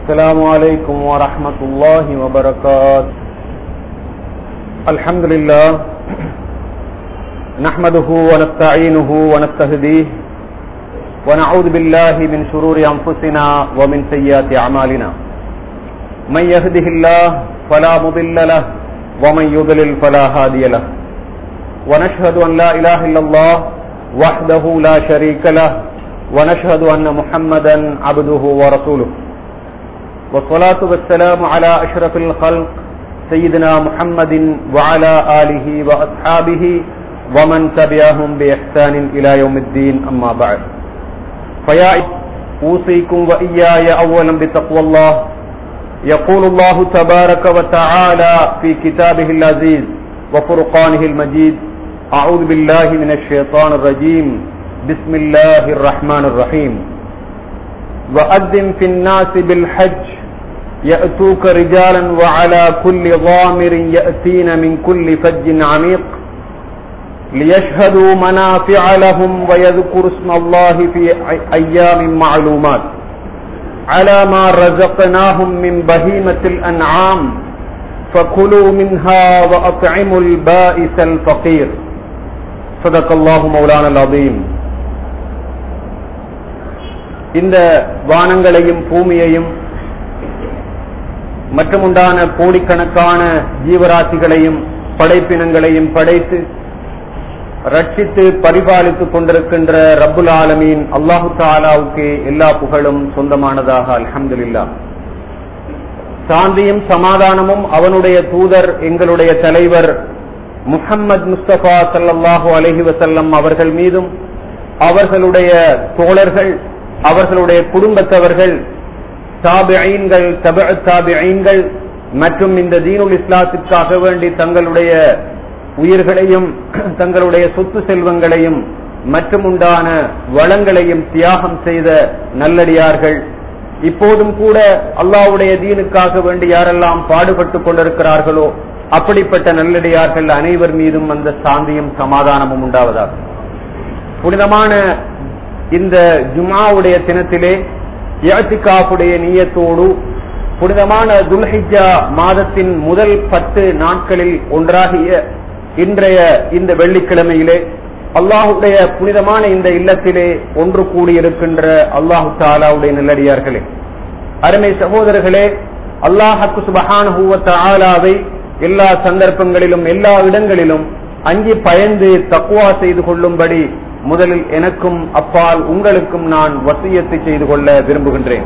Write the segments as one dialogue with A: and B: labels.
A: السلام عليكم ورحمة الله وبركاته الحمد لله نحمده ونستعينه ونستهديه ونعوذ بالله من شرور أنفسنا ومن سيئات أعمالنا من يهده الله فلا مضل له ومن يضلل فلا هادي له ونشهد أن لا إله إلا الله وحده لا شريك له ونشهد أن محمدا عبده ورسوله والصلاة والسلام على أشرف الخلق سيدنا محمد وعلى آله وأصحابه ومن تبعهم بإحسان إلى يوم الدين أما بعد فيا أوصيكم وإياي أولا بتقوى الله يقول الله تبارك وتعالى في كتابه العزيز وفرقانه المجيد أعوذ بالله من الشيطان الرجيم بسم الله الرحمن الرحيم وأذن في الناس بالحج يأتوك رجالا وعلى كل ضامر يأتين من كل فج عميق ليشهدوا منافع لهم ويذكروا اسم الله في أيام معلومات على ما رزقناهم من بهيمة الأنعام فكلوا منها وأطعموا البائس الفقير صدق الله مولانا العظيم இந்த வானங்களையும் பூமியையும் மற்றும் உண்டான கோடிக்கணக்கான ஜீவராசிகளையும் படைப்பினங்களையும் படைத்து ரட்சித்து பரிபாலித்துக் கொண்டிருக்கின்ற ரப்புல் ஆலமீன் அல்லாஹு தாலாவுக்கு எல்லா புகழும் சொந்தமானதாக அல்ஹம்துல்லா சாந்தியும் சமாதானமும் அவனுடைய தூதர் எங்களுடைய தலைவர் முஹம்மது முஸ்தபா சல்லாஹூ அலஹி வசல்லம் அவர்கள் மீதும் அவர்களுடைய தோழர்கள் அவர்களுடைய குடும்பத்தவர்கள் தாபிஐன்கள் தப தாபிஐன்கள் மற்றும் இந்த தீனுல் இஸ்லாத்திற்காக வேண்டி தங்களுடைய உயிர்களையும் தங்களுடைய சொத்து செல்வங்களையும் மற்றும் உண்டான வளங்களையும் தியாகம் செய்த நல்லடியார்கள் இப்போதும் கூட அல்லாவுடைய தீனுக்காக வேண்டி யாரெல்லாம் பாடுபட்டுக் கொண்டிருக்கிறார்களோ அப்படிப்பட்ட நல்லடியார்கள் அனைவர் மீதும் அந்த சாந்தியும் சமாதானமும் உண்டாவதாக புனிதமான இந்த ஜுமாவுடைய தினத்திலே யாத்திகாவுடைய நீயத்தோடு புனிதமான துல்ஹிஜா மாதத்தின் முதல் பத்து நாட்களில் ஒன்றாகிய இன்றைய இந்த வெள்ளிக்கிழமையிலே அல்லாஹுடைய புனிதமான இந்த இல்லத்திலே ஒன்று கூடியிருக்கின்ற அல்லாஹு தாலாவுடைய நல்லடியார்களே அருமை சகோதரர்களே அல்லாஹக்கு சுபஹான ஆலாவை எல்லா சந்தர்ப்பங்களிலும் எல்லா இடங்களிலும் அஞ்சி பயந்து தக்குவா செய்து கொள்ளும்படி முதலில் எனக்கும் அப்பால் உங்களுக்கும் நான் வசியத்தை செய்து கொள்ள விரும்புகின்றேன்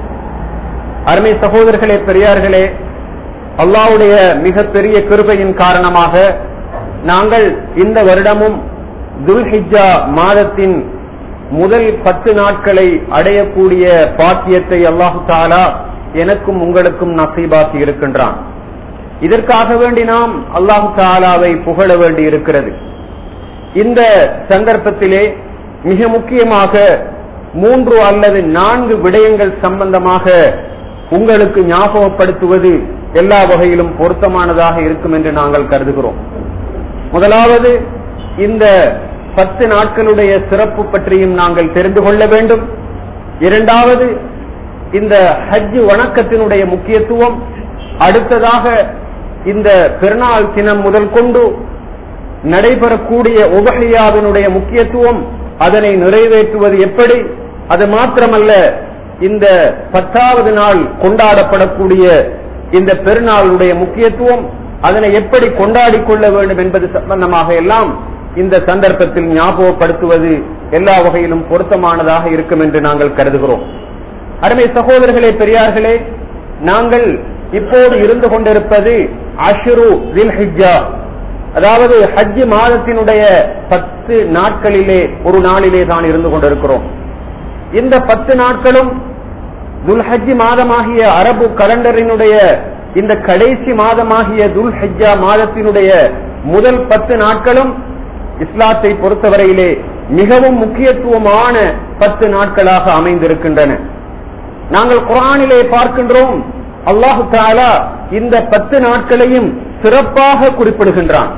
A: அருமை சகோதரர்களே பெரியார்களே அல்லாவுடைய மிக பெரிய கிருபையின் காரணமாக நாங்கள் இந்த வருடமும் துல்ஹிஜா மாதத்தின் முதல் பத்து நாட்களை அடையக்கூடிய பாக்கியத்தை அல்லாஹு தாலா எனக்கும் உங்களுக்கும் நசீபாக்கி இருக்கின்றான் இதற்காக வேண்டி நாம் அல்லாஹு தாலாவை புகழ வேண்டி இருக்கிறது இந்த சந்தர்ப்பத்திலே மிக முக்கியமாக மூன்று அல்லது நான்கு விடயங்கள் சம்பந்தமாக உங்களுக்கு ஞாபகப்படுத்துவது எல்லா வகையிலும் பொருத்தமானதாக இருக்கும் என்று நாங்கள் கருதுகிறோம் முதலாவது இந்த பத்து நாட்களுடைய சிறப்பு பற்றியும் நாங்கள் தெரிந்து கொள்ள வேண்டும் இரண்டாவது இந்த ஹஜ் வணக்கத்தினுடைய முக்கியத்துவம் அடுத்ததாக இந்த பெருநாள் தினம் முதல் கொண்டு நடைபெறக்கூடிய உபஹியாவினுடைய முக்கியத்துவம் அதனை நிறைவேற்றுவது எப்படி அது மாத்திரமல்ல இந்த பத்தாவது நாள் கொண்டாடப்படக்கூடிய இந்த பெருநாளுடைய முக்கியத்துவம் அதனை எப்படி கொண்டாடி கொள்ள வேண்டும் என்பது சம்பந்தமாக எல்லாம் இந்த சந்தர்ப்பத்தில் ஞாபகப்படுத்துவது எல்லா வகையிலும் பொருத்தமானதாக இருக்கும் என்று நாங்கள் கருதுகிறோம் அருமை சகோதரர்களே பெரியார்களே நாங்கள் இப்போது இருந்து கொண்டிருப்பது அஷ்ரு வில் ஹிஜா அதாவது ஹஜ் மாதத்தினுடைய பத்து நாட்களிலே ஒரு நாளிலே தான் இருந்து கொண்டிருக்கிறோம் இந்த பத்து நாட்களும் துல்ஹஜ் மாதமாகிய அரபு கலண்டரினுடைய இந்த கடைசி மாதமாகிய துல் ஹஜ்ஜா மாதத்தினுடைய முதல் பத்து நாட்களும் இஸ்லாத்தை பொறுத்தவரையிலே மிகவும் முக்கியத்துவமான பத்து நாட்களாக அமைந்திருக்கின்றன நாங்கள் குரானிலே பார்க்கின்றோம் அல்லாஹு தாலா இந்த பத்து நாட்களையும் சிறப்பாக குறிப்பிடுகின்றான்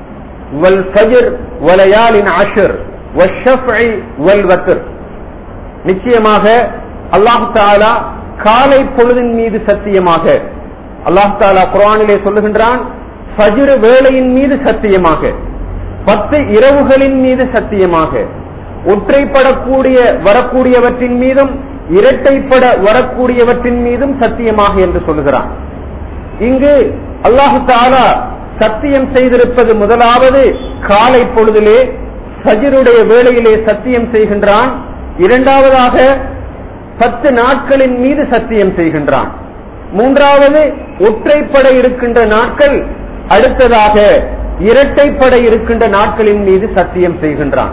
A: வல் ஃபஜர் வலயாலின் அஷர் வல் வத்ர் நிச்சயமாக அல்லாஹு தாலா காலை பொழுதின் மீது சத்தியமாக அல்லாஹ் தாலா குரானிலே சொல்லுகின்றான் ஃபஜ்ரு வேளையின் மீது சத்தியமாக பத்து இரவுகளின் மீது சத்தியமாக ஒற்றைப்படக்கூடிய வரக்கூடியவற்றின் மீதும் இரட்டைப்பட வரக்கூடியவற்றின் மீதும் சத்தியமாக என்று சொல்லுகிறான் இங்கு அல்லாஹு தாலா சத்தியம் செய்திருப்பது முதலாவது காலை பொழுதிலே சஜிருடைய வேளையிலே சத்தியம் செய்கின்றான் இரண்டாவதாக பத்து நாட்களின் மீது சத்தியம் செய்கின்றான் மூன்றாவது ஒற்றைப்பட இருக்கின்ற நாட்கள் அடுத்ததாக இரட்டைப்பட இருக்கின்ற நாட்களின் மீது சத்தியம் செய்கின்றான்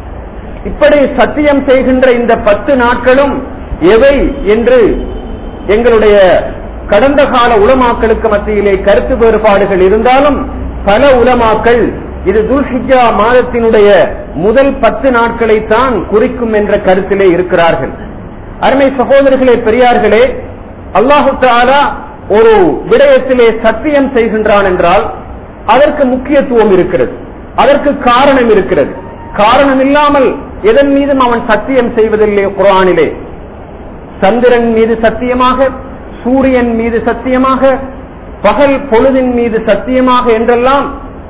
A: இப்படி சத்தியம் செய்கின்ற இந்த பத்து நாட்களும் எவை என்று எங்களுடைய கடந்த கால உலமாக்களுக்கு மத்தியிலே கருத்து வேறுபாடுகள் இருந்தாலும் பல உலமாக்கள் இது துல்ஹிஜா மாதத்தினுடைய முதல் பத்து நாட்களை தான் குறிக்கும் என்ற கருத்திலே இருக்கிறார்கள் அருமை சகோதரர்களே பெரியார்களே அல்லாஹு தாலா ஒரு விடயத்திலே சத்தியம் செய்கின்றான் என்றால் அதற்கு முக்கியத்துவம் இருக்கிறது அதற்கு காரணம் இருக்கிறது காரணம் இல்லாமல் எதன் மீதும் அவன் சத்தியம் செய்வதில்லை குரானிலே சந்திரன் மீது சத்தியமாக சூரியன் மீது சத்தியமாக பகல் பொழுதின் மீது சத்தியமாக என்றெல்லாம்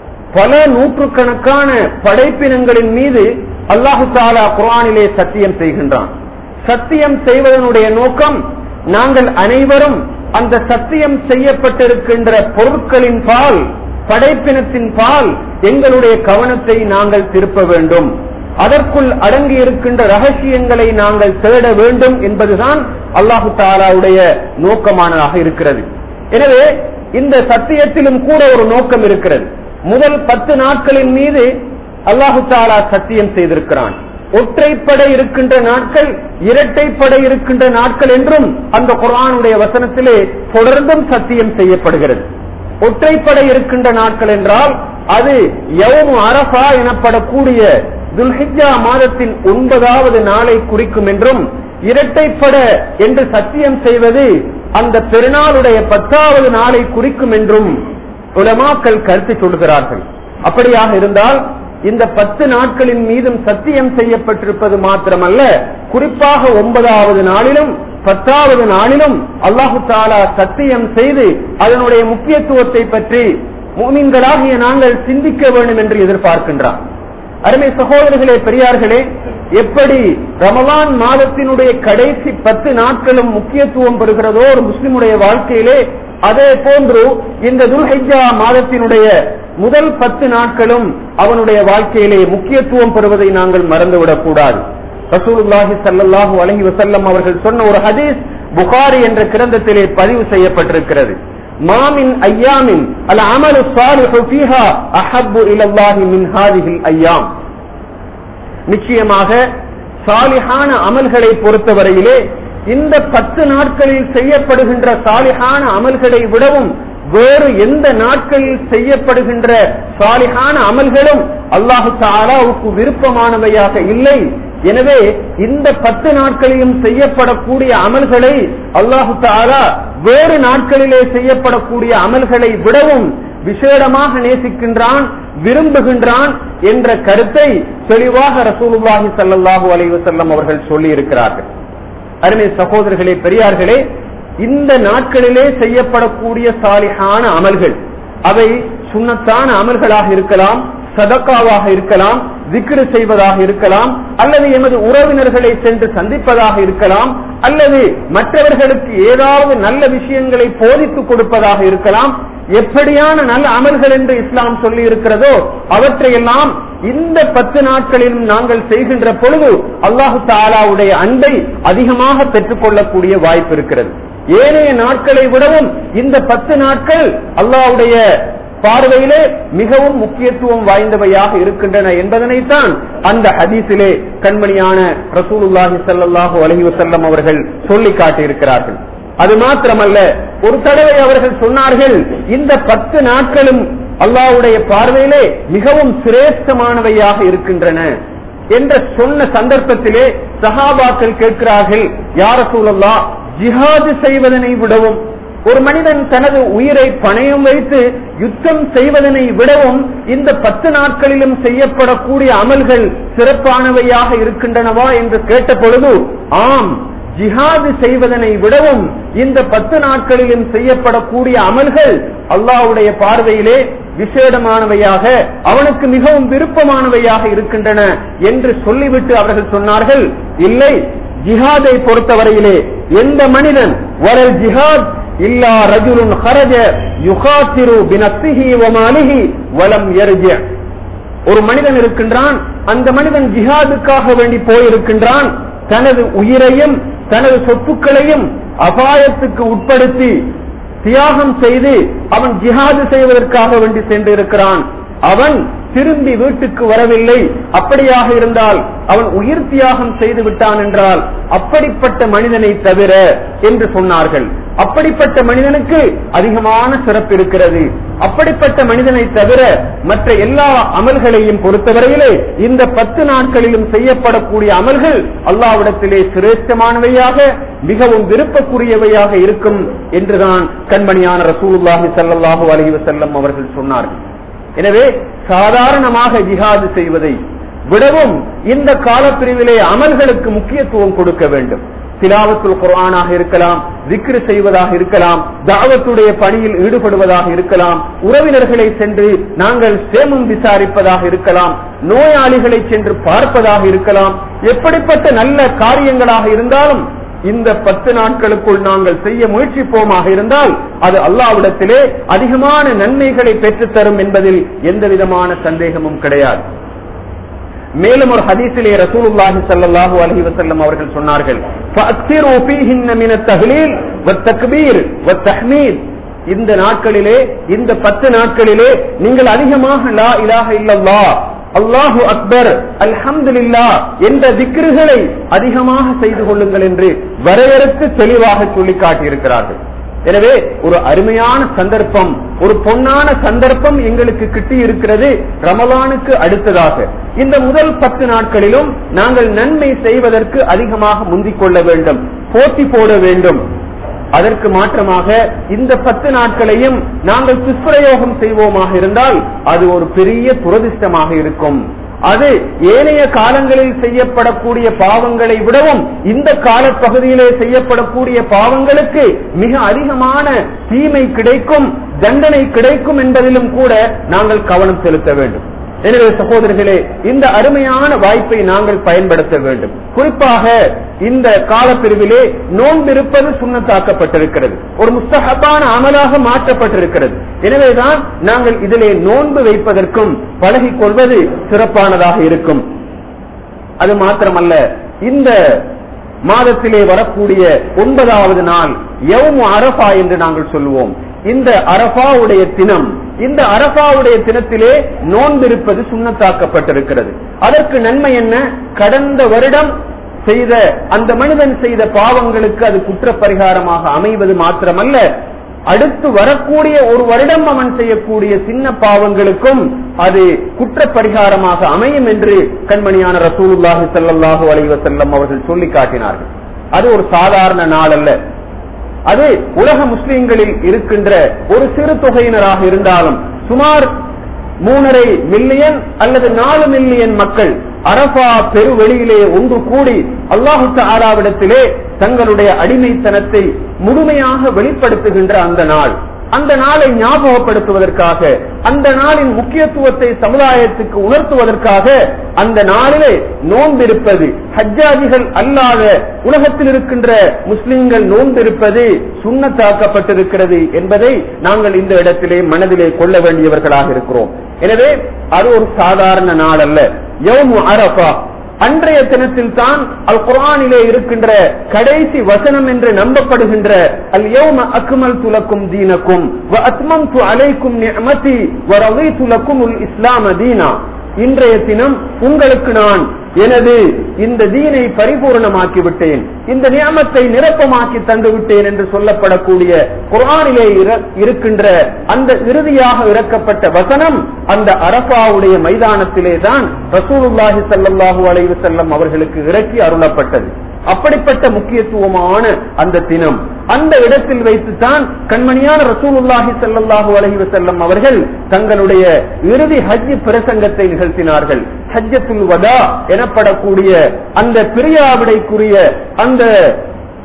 A: பல நூற்றுக்கணக்கான படைப்பினங்களின் மீது அல்லாஹு தாலா குரானிலே சத்தியம் செய்கின்றான் சத்தியம் செய்வதனுடைய நோக்கம் நாங்கள் அனைவரும் அந்த சத்தியம் செய்யப்பட்டிருக்கின்ற பொருட்களின் பால் படைப்பினத்தின் பால் எங்களுடைய கவனத்தை நாங்கள் திருப்ப வேண்டும் அதற்குள் அடங்கி இருக்கின்ற ரகசியங்களை நாங்கள் தேட வேண்டும் என்பதுதான் அல்லாஹு தாலாவுடைய நோக்கமானதாக இருக்கிறது எனவே இந்த சத்தியத்திலும் கூட ஒரு நோக்கம் இருக்கிறது முதல் பத்து நாட்களின் மீது அல்லாஹு தாலா சத்தியம் செய்திருக்கிறான் ஒற்றைப்பட இருக்கின்ற நாட்கள் இரட்டைப்பட இருக்கின்ற நாட்கள் என்றும் அந்த குரானுடைய வசனத்திலே தொடர்ந்தும் சத்தியம் செய்யப்படுகிறது ஒற்றைப்பட இருக்கின்ற நாட்கள் என்றால் அது யவமு அரபா எனப்படக்கூடிய துல்ஹிஜா மாதத்தின் ஒன்பதாவது நாளை குறிக்கும் என்றும் இரட்டைப்பட என்று சத்தியம் செய்வது அந்த பெருநாளுடைய பத்தாவது நாளை குறிக்கும் என்றும் உலமாக்கள் கருத்து சொல்கிறார்கள் அப்படியாக இருந்தால் இந்த பத்து நாட்களின் மீதும் சத்தியம் செய்யப்பட்டிருப்பது மாத்திரமல்ல குறிப்பாக ஒன்பதாவது நாளிலும் பத்தாவது நாளிலும் அல்லாஹு தாலா சத்தியம் செய்து அதனுடைய முக்கியத்துவத்தை பற்றி மூமின்களாகிய நாங்கள் சிந்திக்க வேண்டும் என்று எதிர்பார்க்கின்றான் அருமை சகோதரர்களே பெரியார்களே எப்படி ரமலான் மாதத்தினுடைய கடைசி பத்து நாட்களும் முக்கியத்துவம் பெறுகிறதோ ஒரு முஸ்லிமுடைய வாழ்க்கையிலே அதே போன்று இந்த துல்ஹிஜா மாதத்தினுடைய முதல் பத்து நாட்களும் அவனுடைய வாழ்க்கையிலே முக்கியத்துவம் பெறுவதை நாங்கள் மறந்துவிடக் கூடாது ரசூலுல்லாஹி சல்லாஹூ அலஹி வசல்லம் அவர்கள் சொன்ன ஒரு ஹதீஸ் புகாரி என்ற கிரந்தத்திலே பதிவு செய்யப்பட்டிருக்கிறது மாமின் ஐயாமின் அல் அமலு சாலிஹு ஃபீஹா அஹப்பு இலல்லாஹி மின் ஹாதிஹில் ஐயாம் நிச்சயமாக சாலிஹான அமல்களை பொறுத்தவரையிலே இந்த பத்து நாட்களில் செய்யப்படுகின்ற சாலிஹான அமல்களை விடவும் வேறு எந்த நாட்களில் செய்யப்படுகின்ற சாலிஹான அமல்களும் அல்லாஹு தாலாவுக்கு விருப்பமானவையாக இல்லை எனவே இந்த பத்து நாட்களிலும் செய்யப்படக்கூடிய அமல்களை அல்லாஹு தாலா வேறு நாட்களிலே செய்யப்படக்கூடிய அமல்களை விடவும் விசேடமாக நேசிக்கின்றான் விரும்புகின்றான் என்ற கருத்தை தெளிவாக ரசூலுல்லாஹி சல்லாஹூ அலைவசல்லம் அவர்கள் சொல்லி இருக்கிறார்கள் அருமை சகோதரர்களே பெரியார்களே இந்த நாட்களிலே செய்யப்படக்கூடிய சாலிஹான அமல்கள் அவை சுண்ணத்தான அமல்களாக இருக்கலாம் சதக்காவாக இருக்கலாம் திக்ரு செய்வதாக இருக்கலாம் அல்லது எமது உறவினர்களை சென்று சந்திப்பதாக இருக்கலாம் அல்லது மற்றவர்களுக்கு ஏதாவது நல்ல விஷயங்களை போதித்துக் கொடுப்பதாக இருக்கலாம் எப்படியான நல்ல அமல்கள் என்று இஸ்லாம் சொல்லி இருக்கிறதோ அவற்றையெல்லாம் இந்த பத்து நாட்களிலும் நாங்கள் செய்கின்ற பொழுது அல்லாஹு தாலாவுடைய அன்பை அதிகமாக பெற்றுக் கொள்ளக்கூடிய வாய்ப்பு இருக்கிறது ஏனைய நாட்களை விடவும் இந்த பத்து நாட்கள் அல்லாவுடைய பார்வையிலே மிகவும் முக்கியத்துவம் வாய்ந்தவையாக இருக்கின்றன என்பதனைத்தான் அந்த ஹதீஸிலே கண்மணியான ரசூலுல்லாஹி சல்லாஹூ அலஹி வசல்லம் அவர்கள் சொல்லி காட்டியிருக்கிறார்கள் அது மாத்திரமல்ல ஒரு தடவை அவர்கள் சொன்னார்கள் இந்த பத்து நாட்களும் அல்லாவுடைய பார்வையிலே மிகவும் சிரேஷ்டமானவையாக இருக்கின்றன என்ற சொன்ன சந்தர்ப்பத்திலே சஹாபாக்கள் கேட்கிறார்கள் யார சூழல்லா ஜிஹாது செய்வதனை விடவும் ஒரு மனிதன் தனது உயிரை பணயம் வைத்து யுத்தம் செய்வதனை விடவும் இந்த பத்து நாட்களிலும் செய்யப்படக்கூடிய அமல்கள் சிறப்பானவையாக இருக்கின்றனவா என்று கேட்ட பொழுது ஆம் ஜிஹாது செய்வதனை விடவும் இந்த பத்து நாட்களிலும் செய்யப்படக்கூடிய அமல்கள் அல்லாஹ்வுடைய பார்வையிலே விசேடமானவையாக அவனுக்கு மிகவும் விருப்பமானவையாக இருக்கின்றன என்று சொல்லிவிட்டு அவர்கள் சொன்னார்கள் இல்லை ஜிஹாதை பொறுத்தவரையிலே எந்த மனிதன் வரல் ஜிஹாத் இல்லா ரஜுலுன் ஹரஜ யுகாத்திரு பினப்சிஹி வமாலிஹி வலம் எர்ஜ ஒரு மனிதன் இருக்கின்றான் அந்த மனிதன் ஜிஹாதுக்காக வேண்டி போயிருக்கின்றான் தனது உயிரையும் தனது சொத்துக்களையும் அபாயத்துக்கு உட்படுத்தி தியாகம் செய்து அவன் ஜிஹாது செய்வதற்காக வேண்டி சென்றிருக்கிறான் அவன் திரும்பி வீட்டுக்கு வரவில்லை அப்படியாக இருந்தால் அவன் உயிர் தியாகம் செய்து விட்டான் என்றால் அப்படிப்பட்ட மனிதனை தவிர என்று சொன்னார்கள் அப்படிப்பட்ட மனிதனுக்கு அதிகமான சிறப்பு இருக்கிறது அப்படிப்பட்ட மனிதனை தவிர மற்ற எல்லா அமல்களையும் பொறுத்தவரையிலே இந்த பத்து நாட்களிலும் செய்யப்படக்கூடிய அமல்கள் அல்லாவிடத்திலே சிரேஷ்டமானவையாக மிகவும் விருப்பக்குரியவையாக இருக்கும் என்றுதான் கண்மணியான ரசூலுல்லாஹி ஸல்லல்லாஹு அலைஹி வஸல்லம் அவர்கள் சொன்னார்கள் எனவே சாதாரணமாக ஜிஹாது செய்வதை விடவும் இந்த காலப்பிரிவிலே அமல்களுக்கு முக்கியத்துவம் கொடுக்க வேண்டும் திலாவத்துல் குர்ஆனாக இருக்கலாம் விக்ரு செய்வதாக இருக்கலாம் தாவத்துடைய பணியில் ஈடுபடுவதாக இருக்கலாம் உறவினர்களை சென்று நாங்கள் சேமம் விசாரிப்பதாக இருக்கலாம் நோயாளிகளை சென்று பார்ப்பதாக இருக்கலாம் எப்படிப்பட்ட நல்ல காரியங்களாக இருந்தாலும் இந்த பத்து நாட்களுக்குள் நாங்கள் செய்ய முயற்சிப்போமாக இருந்தால் அது அல்லாவிடத்திலே அதிகமான நன்மைகளை பெற்றுத்தரும் என்பதில் எந்த விதமான சந்தேகமும் கிடையாது மேலும் ஒரு ஹதீஸிலே ரசூலுல்லாஹி ஸல்லல்லாஹு அலைஹி வஸல்லம் அவர்கள் சொன்னார்கள் ஃபஅக்ஸிரு ஃபீஹின்ன மின தஹ்லீல் வத்தக்பீர் வத்தஹ்மீத் இந்த நாட்களிலே இந்த பத்து நாட்களிலே நீங்கள் அதிகமாக லா இலாஹ இல்லல்லாஹ் அல்லாஹு அக்பர் அல்ஹம்துலில்லா என்ற திக்ருகளை அதிகமாக செய்து கொள்ளுங்கள் என்று வரையறுத்து தெளிவாக சொல்லி காட்டியிருக்கிறார்கள் எனவே ஒரு அருமையான சந்தர்ப்பம் ஒரு பொன்னான சந்தர்ப்பம் எங்களுக்கு கிட்டி இருக்கிறது ரமலானுக்கு அடுத்ததாக இந்த முதல் பத்து நாட்களிலும் நாங்கள் நன்மை செய்வதற்கு அதிகமாக முந்திக் கொள்ள வேண்டும் போட்டி போட வேண்டும் அதற்கு மாற்றமாக இந்த பத்து நாட்களையும் நாங்கள் துஷ்பிரயோகம் செய்வோமாக இருந்தால் அது ஒரு பெரிய துரதிஷ்டமாக இருக்கும் அது ஏனைய காலங்களில் செய்யப்படக்கூடிய பாவங்களை விடவும் இந்த காலப்பகுதியிலே செய்யப்படக்கூடிய பாவங்களுக்கு மிக அதிகமான தீமை கிடைக்கும் தண்டனை கிடைக்கும் என்பதிலும் கூட நாங்கள் கவனம் செலுத்த வேண்டும் எனவே சகோதரர்களே இந்த அருமையான வாய்ப்பை நாங்கள் பயன்படுத்த வேண்டும் குறிப்பாக இந்த காலப்பிரிவிலே நோன்பிருப்பது சுண்ணத்தாக்கப்பட்டிருக்கிறது ஒரு முஸ்தகப்பான அமலாக மாற்றப்பட்டிருக்கிறது எனவேதான் நாங்கள் இதிலே நோன்பு வைப்பதற்கும் பழகிக் கொள்வது சிறப்பானதாக இருக்கும் அது மாத்திரமல்ல இந்த மாதத்திலே வரக்கூடிய ஒன்பதாவது நாள் யவுமு அரபா என்று நாங்கள் சொல்லுவோம் இந்த அரபாவுடைய தினம் இந்த அரபாவுடைய தினத்திலே நோன்பிருப்பது சுண்ணத்தாக்கப்பட்டிருக்கிறது அதற்கு நன்மை என்ன கடந்த வருடம் செய்த அந்த மனிதன் செய்த பாவங்களுக்கு அது குற்றப்பரிகாரமாக அமைவது மாத்திரமல்ல அடுத்து வரக்கூடிய ஒரு வருடம் அவன் செய்யக்கூடிய சின்ன பாவங்களுக்கும் அது குற்றப்பரிகாரமாக அமையும் என்று கண்மணியான ரசூலுல்லாஹி ஸல்லல்லாஹு அலைஹி வஸல்லம் அவர்கள் சொல்லி காட்டினார்கள் அது ஒரு சாதாரண நாள் அல்ல அது உலக முஸ்லிம்களில் இருக்கின்ற ஒரு சிறு தொகையினராக இருந்தாலும் சுமார் மூணரை மில்லியன் அல்லது நாலு மில்லியன் மக்கள் அரபா பெருவெளியிலே ஒன்று கூடி அல்லாஹு ஆலாவிடத்திலே தங்களுடைய அடிமைத்தனத்தை முழுமையாக வெளிப்படுத்துகின்ற அந்த நாள் அந்த நாளை ஞாபகப்படுத்துவதற்காக அந்த நாளின் முக்கியத்துவத்தை சமுதாயத்துக்கு உணர்த்துவதற்காக அந்த நாளிலே நோன்பிருப்பது ஹஜ்ஜாதிகள் அல்லாத உலகத்தில் இருக்கின்ற முஸ்லிம்கள் நோன்பிருப்பது சுண்ணத்தாக்கப்பட்டிருக்கிறது என்பதை நாங்கள் இந்த இடத்திலே மனதிலே கொள்ள வேண்டியவர்களாக இருக்கிறோம் எனவே அது ஒரு சாதாரண நாள் அல்ல யௌமு அரபா அன்றைய தினத்தில் தான் அல் குரானிலே இருக்கின்ற கடைசி வசனம் என்று நம்பப்படுகின்ற அல் யௌம அக்மல் துலக்கும் தீனக்கும் வ அத்மம்து அலைக்கும் நிஅமதி வ ரضيت لكم الاسلام دينا இன்றைய தினம் உங்களுக்கு நான் எனது இந்த தீனை பரிபூர்ணமாக்கி விட்டேன் இந்த நியமத்தை நிரப்பமாக்கி தந்து விட்டேன் என்று சொல்லப்படக்கூடிய குரானிலே இருக்கின்ற அந்த இறுதியாக இறக்கப்பட்ட வசனம் அந்த அரபாவுடைய மைதானத்திலே தான் ரசூலுல்லாஹி சல்லாஹூ அலைவு செல்லம் அவர்களுக்கு இறக்கி அருளப்பட்டது அப்படிப்பட்ட முக்கியத்துவமான அந்த தினம் அந்த இடத்தில் வைத்துத்தான் கண்மணியான ரசூலுல்லாஹி ஸல்லல்லாஹு அலைஹி வஸல்லம் அவர்கள் தங்களுடைய இறுதி ஹஜ் பிரசங்கத்தை நிகழ்த்தினார்கள் ஹஜ்ஜத்துல் வதா எனப்படக்கூடிய அந்த பிரியாவிடைக்குரிய அந்த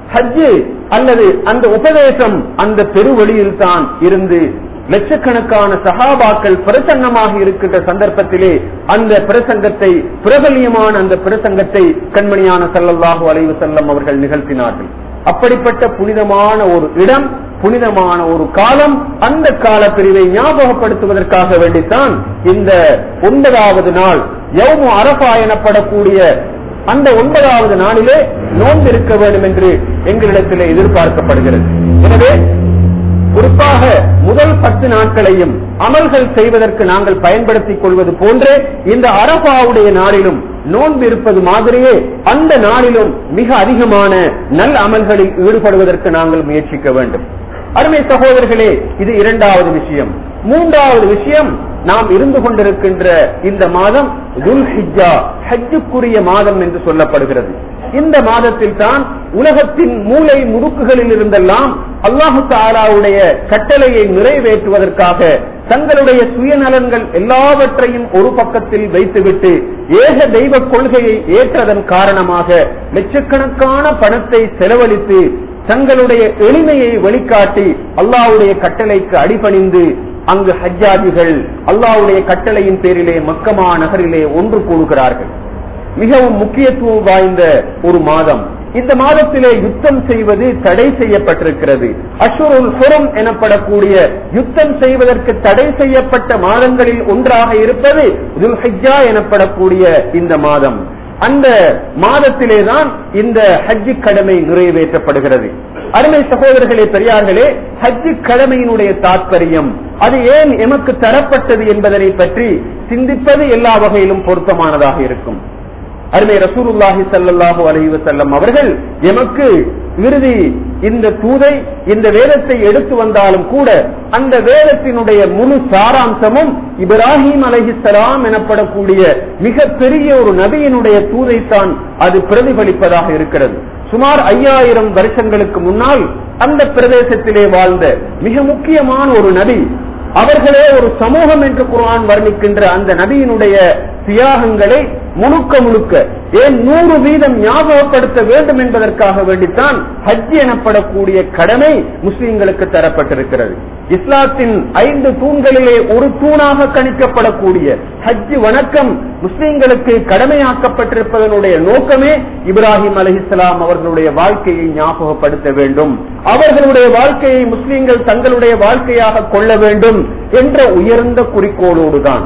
A: ஹஜ்ஜு அல்லது அந்த உபதேசம் அந்த பெருவழியில் தான் இருந்து லட்சக்கணக்கான சகாபாக்கள் பிரசன்னமாக இருக்கின்ற சந்தர்ப்பத்திலே அந்த பிரசங்கத்தை பிரபல்யமான அந்த பிரசங்கத்தை கண்மணியான சல்லல்லாஹு அலைவு செல்லம் அவர்கள் நிகழ்த்தினார்கள் அப்படிப்பட்ட புனிதமான ஒரு இடம் புனிதமான ஒரு காலம் அந்த கால பிரிவை ஞாபகப்படுத்துவதற்காக வேண்டித்தான் இந்த ஒன்பதாவது நாள் யௌமு அரபா எனப்படக்கூடிய அந்த ஒன்பதாவது நாளிலே நோன்பு இருக்க வேண்டும் என்று எங்களிடத்திலே எதிர்பார்க்கப்படுகிறது எனவே குறிப்பாக முதல் பத்து நாட்களையும் அமல்கள் செய்வதற்கு நாங்கள் பயன்படுத்திக் கொள்வது போன்றே இந்த அரபாவுடைய நாளிலும் நோன்பு இருப்பது மாதிரியே அந்த நாளிலும் மிக அதிகமான நல் அமல்களில் ஈடுபடுவதற்கு நாங்கள் முயற்சிக்க வேண்டும் அருமை சகோதரர்களே இது இரண்டாவது விஷயம் மூன்றாவது விஷயம் நாம் இருந்து கொண்டிருக்கின்ற இந்த மாதம் துல் ஹிஜா ஹஜ்ஜுக்குரிய மாதம் என்று சொல்லப்படுகிறது இந்த மாதத்தில் தான் உலகத்தின் மூளை முடுக்குகளில் இருந்தெல்லாம் அல்லாஹு தாலாவுடைய கட்டளையை நிறைவேற்றுவதற்காக தங்களுடைய சுயநலன்கள் எல்லாவற்றையும் ஒரு பக்கத்தில் வைத்துவிட்டு ஏக தெய்வ கொள்கையை ஏற்றதன் காரணமாக லட்சக்கணக்கான பணத்தை செலவழித்து தங்களுடைய எளிமையை வெளிக்காட்டி அல்லாவுடைய கட்டளைக்கு அடிபணிந்து அங்கு ஹஜ்ஜாஜிகள் அல்லாவுடைய கட்டளையின் பேரிலே மக்கமா நகரிலே ஒன்று கூடுகிறார்கள் மிகவும் முக்கியத்துவம் வாய்ந்த ஒரு மாதம் இந்த மாதத்திலே யுத்தம் செய்வது தடை செய்யப்பட்டிருக்கிறது அஷுருல் ஹுரம் எனப்படக்கூடிய யுத்தம் செய்வதற்கு தடை செய்யப்பட்ட மாதங்களில் ஒன்றாக இருப்பது துல்ஹிஜா எனப்படக்கூடிய இந்த மாதம் அந்த மாதத்திலேதான் இந்த ஹஜ்ஜி கடமை நிறைவேற்றப்படுகிறது அருமை சகோதரர்களே பெரியார்களே ஹஜ்ஜி கடமையினுடைய தாற்பயம் அது ஏன் எமக்கு தரப்பட்டது என்பதனை பற்றி சிந்திப்பது எல்லா வகையிலும் பொருத்தமானதாக இருக்கும் அருமை ரசூலுல்லாஹி சல்லாஹூ அலஹி வசல்லம் அவர்கள் எமக்கு இறுதி இந்த தூதை இந்த வேதத்தை எடுத்து வந்தாலும் கூட அந்த வேதத்தினுடைய முழு சாராம்சமும் இப்ராஹிம் அலஹிசலாம் எனப்படக்கூடிய மிக பெரிய ஒரு நபியினுடைய தூதைத்தான் அது பிரதிபலிப்பதாக இருக்கிறது சுமார் ஐயாயிரம் வருஷங்களுக்கு முன்னால் அந்த பிரதேசத்திலே வாழ்ந்த மிக முக்கியமான ஒரு நபி அவர்களே ஒரு சமூகம் என்று குரான் வர்ணிக்கின்ற அந்த நபியினுடைய தியாகங்களை முழுக்க முழுக்க ஏன் நூறு வீதம் ஞாபகப்படுத்த வேண்டும் என்பதற்காக வேண்டித்தான் ஹஜ் எனப்படக்கூடிய கடமை முஸ்லிம்களுக்கு தரப்பட்டிருக்கிறது இஸ்லாத்தின் ஐந்து தூண்களிலே ஒரு தூணாக கணிக்கப்படக்கூடிய ஹஜ் வணக்கம் முஸ்லிம்களுக்கு கடமையாக்கப்பட்டிருப்பதனுடைய நோக்கமே இப்ராஹிம் அலஹிஸ்லாம் அவர்களுடைய வாழ்க்கையை ஞாபகப்படுத்த வேண்டும் அவர்களுடைய வாழ்க்கையை முஸ்லிம்கள் தங்களுடைய வாழ்க்கையாக கொள்ள வேண்டும் என்ற உயர்ந்த குறிக்கோளோடுதான்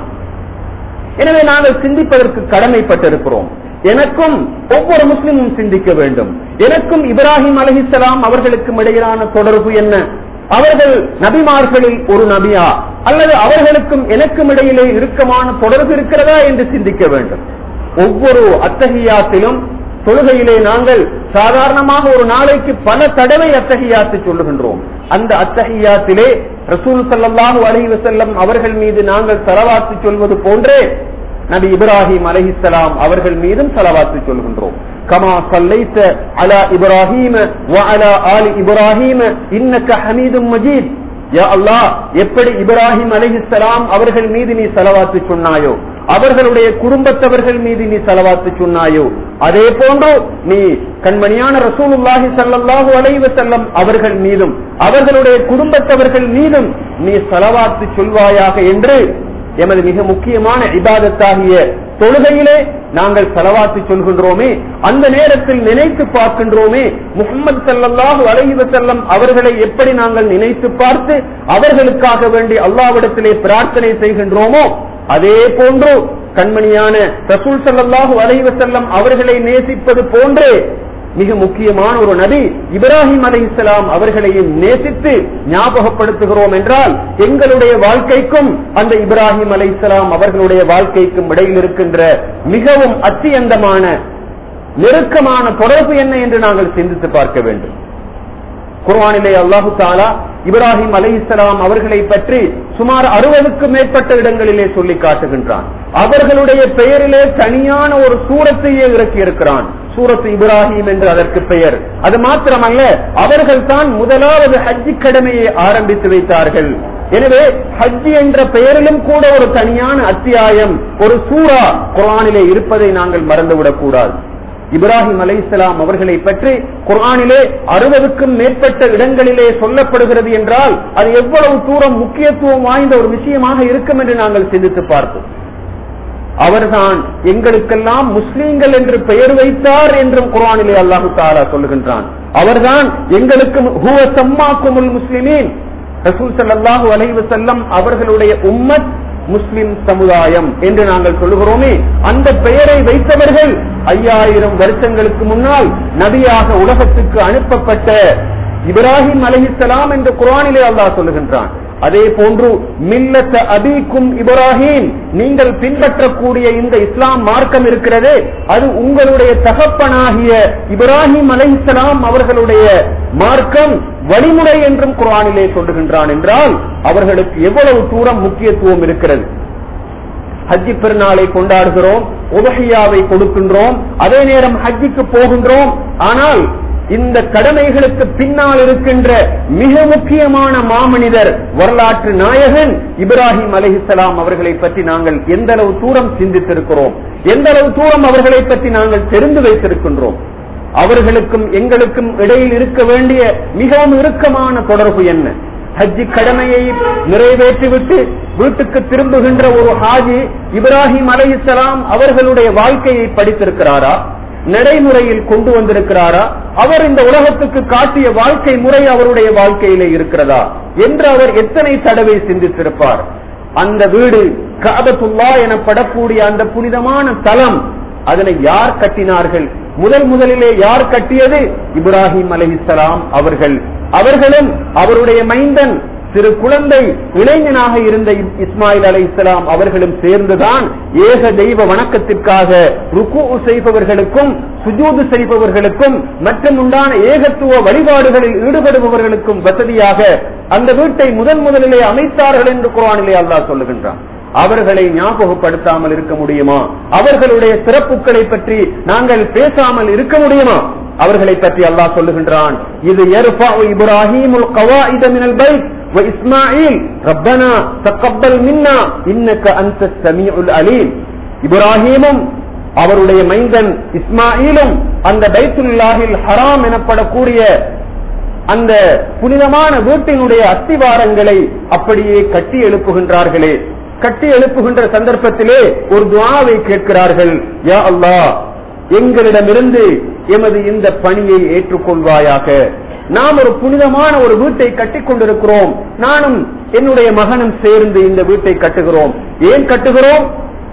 A: எனவே நாங்கள் சிந்திப்பதற்கு கடமைப்பட்டிருக்கிறோம் எனக்கும் ஒவ்வொரு முஸ்லிமும் சிந்திக்க வேண்டும் எனக்கும் இப்ராஹிம் அலஹிசலாம் அவர்களுக்கும் இடையிலான தொடர்பு என்ன அவர்கள் நபிமார்களில் ஒரு நபியா அல்லது அவர்களுக்கும் எனக்கும் இடையிலே இறுக்கமான தொடர்பு இருக்கிறதா என்று சிந்திக்க வேண்டும் ஒவ்வொரு அத்தகையாத்திலும் தொழுகையிலே நாங்கள் சாதாரணமாக ஒரு நாளைக்கு பல தடவை அத்தகையாத்து சொல்லுகின்றோம் அந்த அத்தகையாத்திலே ரசூல் சல்லாஹூ அலஹி வசல்லம் அவர்கள் மீது நாங்கள் செலவாத்து சொல்வது போன்றே நபி இப்ராஹிம் அலஹிசலாம் அவர்கள் மீதும் செலவாத்து சொல்கின்றோம் கமா சல்லைத்த அலா இப்ராஹிம வஅலா ஆலி இப்ராஹிம இன்னக ஹமீதும் மஜீத் யா அல்லாஹ் எப்படி இப்ராஹிம் அலைஹிஸ்ஸலாம் அவர்கள் மீது நீ செலவாத்து சொன்னாயோ அவர்களுடைய குடும்பத்தவர்கள் மீது நீ செலவாத்து சொன்னாயோ அதே போன்று நீ கண்மணியான ரசூலுல்லாஹி ஸல்லல்லாஹு அலைஹி வஸல்லம் அவர்கள் மீதும் அவர்களுடைய குடும்பத்தவர்கள் மீதும் நீ செலவாத்து சொல்வாயாக என்று எமது மிக முக்கியமான இபாதத்தாகிய தொழுகையிலே நாங்கள் செலவாத்து சொல்கின்றோமே அந்த நேரத்தில் நினைத்து பார்க்கின்றோமே முகமது சல்லல்லாஹு அலைஹி வஸல்லம் அவர்களை எப்படி நாங்கள் நினைத்து பார்த்து அவர்களுக்காக வேண்டி அல்லாவிடத்திலே பிரார்த்தனை செய்கின்றோமோ அதே போன்று கண்மணியான ரசூல் சல்லல்லாஹு அலைஹி வஸல்லம் அவர்களை நேசிப்பது போன்றே மிக முக்கியமான ஒரு நபி இப்ராஹிம் அலை இஸ்லாம் அவர்களையும் நேசித்து ஞாபகப்படுத்துகிறோம் என்றால் எங்களுடைய வாழ்க்கைக்கும் அந்த இப்ராஹிம் அலை இஸ்லாம் அவர்களுடைய வாழ்க்கைக்கும் இடையில் இருக்கின்ற மிகவும் அத்தியந்தமான நெருக்கமான தொடர்பு என்ன என்று நாங்கள் சிந்தித்து பார்க்க வேண்டும் குர்ஆனிலே அல்லாஹு தாலா இப்ராஹிம் அலை இஸ்லாம் அவர்களை பற்றி சுமார் அறுபதுக்கும் மேற்பட்ட இடங்களிலே சொல்லி காட்டுகின்றான் அவர்களுடைய பெயரிலே தனியான ஒரு சூரத்தையே இறக்கி இருக்கிறான் சூரத்து இப்ராஹிம் என்று அதற்கு பெயர் அது மாத்திரமல்ல அவர்கள் தான் முதலாவது ஹஜ்ஜி கடமையை ஆரம்பித்து வைத்தார்கள் எனவே ஹஜ் என்ற பெயரிலும் கூட ஒரு தனியான அத்தியாயம் ஒரு சூரா குரானிலே இருப்பதை நாங்கள் மறந்துவிடக் கூடாது இப்ராஹிம் அலைஹிஸ்ஸலாம் அவர்களை பற்றி குர்ஆனிலே அறுபதுக்கும் மேற்பட்ட இடங்களிலே சொல்லப்படுகிறது என்றால் அது எவ்வளவு தூரம் முக்கியத்துவம் வாய்ந்த ஒரு விஷயமாக இருக்கும் என்று நாங்கள் சிந்தித்து பார்த்தோம் அவர்தான் எங்களுக்கெல்லாம் முஸ்லீம்கள் என்று பெயர் வைத்தார் என்றும் குர்ஆனிலே அல்லாஹு தாலா சொல்லுகின்றான் அவர்தான் எங்களுக்கு ஹுவ சம்மாக்குமுல் முஸ்லிமீன் ரசூல் ஸல்லல்லாஹு அலைஹி வஸல்லம் அவர்களுடைய உம்மத் முஸ்லிம் சமுதாயம் என்று நாங்கள் சொல்லுகிறோமே அந்த பெயரை வைத்தவர்கள் ஐயாயிரம் வருஷங்களுக்கு முன்னால் நபியாக உலகத்துக்கு அனுப்பப்பட்ட இப்ராஹிம் அலைஹிஸ்ஸலாம் என்று குர்ஆனிலே அல்லாஹ் சொல்லுகின்றான் அதே போன்று மில்லத்த அபீக்கும் இப்ராஹிம் நீங்கள் பின்பற்றக்கூடிய இந்த இஸ்லாம் மார்க்கம் இருக்கிறதே அது உங்களுடைய தகப்பனாகிய இப்ராஹிம் அலைஹிஸ்ஸலாம் அவர்களுடைய மார்க்கம் வழிமுறை என்றும் குர்ஆனிலே சொல்லுகின்றான் என்றால் அவர்களுக்கு எவ்வளவு தூரம் முக்கியத்துவம் இருக்கிறது ஹஜ்ஜி பெருநாளை கொண்டாடுகிறோம் உபஹியாவை கொடுக்கின்றோம் அதே நேரம் ஹஜ்ஜிக்கு போகின்றோம் ஆனால் இந்த கடமைகளுக்கு பின்னால் இருக்கின்ற மிக முக்கியமான மாமனிதர் வரலாற்று நாயகன் இப்ராஹிம் அலிஹிசலாம் அவர்களை பற்றி நாங்கள் எந்த அளவு தூரம் சிந்தித்திருக்கிறோம் எந்த அளவு தூரம் அவர்களை பற்றி நாங்கள் தெரிந்து வைத்திருக்கின்றோம் அவர்களுக்கும் எங்களுக்கும் இடையில் இருக்க வேண்டிய மிகவும் இறுக்கமான தொடர்பு என்ன ஹஜ்ஜி கடமையை நிறைவேற்றிவிட்டு வீட்டுக்கு திரும்புகின்ற ஒரு ஹாஜி இப்ராஹிம் அலைஹிஸ்ஸலாம் அவர்களுடைய வாழ்க்கையை படித்திருக்கிறாரா நடைமுறையில் கொண்டு வந்திருக்கிறாரா அவர் இந்த உலகத்துக்கு காட்டிய வாழ்க்கை முறை அவருடைய வாழ்க்கையிலே இருக்கிறதா என்று அவர் எத்தனை தடவை சிந்தித்திருப்பார் அந்த வீடு காபத்துல்லா எனப்படக்கூடிய அந்த புனிதமான தலம் அதனை யார் கட்டினார்கள் முதல் முதலிலே யார் கட்டியது இப்ராஹிம் அலைஹிஸ்ஸலாம் அவர்கள் அவர்களும் அவருடைய மைந்தன் சிறு குழந்தை இளைஞனாக இருந்த இஸ்மாயில் அலை இஸ்லாம் அவர்களும் சேர்ந்துதான் ஏக தெய்வ வணக்கத்திற்காக ருக்கு செய்பவர்களுக்கும் சுஜூது செய்பவர்களுக்கும் மற்றும் உண்டான ஏகத்துவ வழிபாடுகளில் ஈடுபடுபவர்களுக்கும் வசதியாக அந்த வீட்டை முதன் முதலிலே அமைத்தார்கள் என்று குரானிலே அல்லாஹ் சொல்லுகின்றான் அவர்களை ஞாபகப்படுத்தாமல் இருக்க முடியுமா அவர்களுடைய சிறப்புகளை பற்றி நாங்கள் பேசாமல் இருக்க முடியுமா அவர்களை பற்றி அல்லாஹ் சொல்லுகின்றான் இது இப்ராஹிமுல் கவாயித மினல் பைத் وإسماعيل ربنا تقبل منا إنك أنت السميع العليم இப்ராஹீமும் அவருடைய மைந்தன் இஸ்மாயிலும் அந்த பைத்துல்லாஹில் ஹராம் எனப்படக்கூடிய அந்த புனிதமான வீட்டினுடைய அஸ்திவாரங்களை அப்படியே கட்டி எழுப்புகின்றார்களே கட்டி எழுப்புகின்ற சந்தர்ப்பத்திலே ஒரு துவாவை கேட்கிறார்கள் யா அல்லாஹ் எங்களிடமிருந்து எமது இந்த பணியை ஏற்றுக்கொள்வாயாக நாம் ஒரு புனிதமான ஒரு வீட்டை கட்டிக் கொண்டிருக்கிறோம் நானும் என்னுடைய மகனும் சேர்ந்து இந்த வீட்டை கட்டுகிறோம் ஏன் கட்டுகிறோம்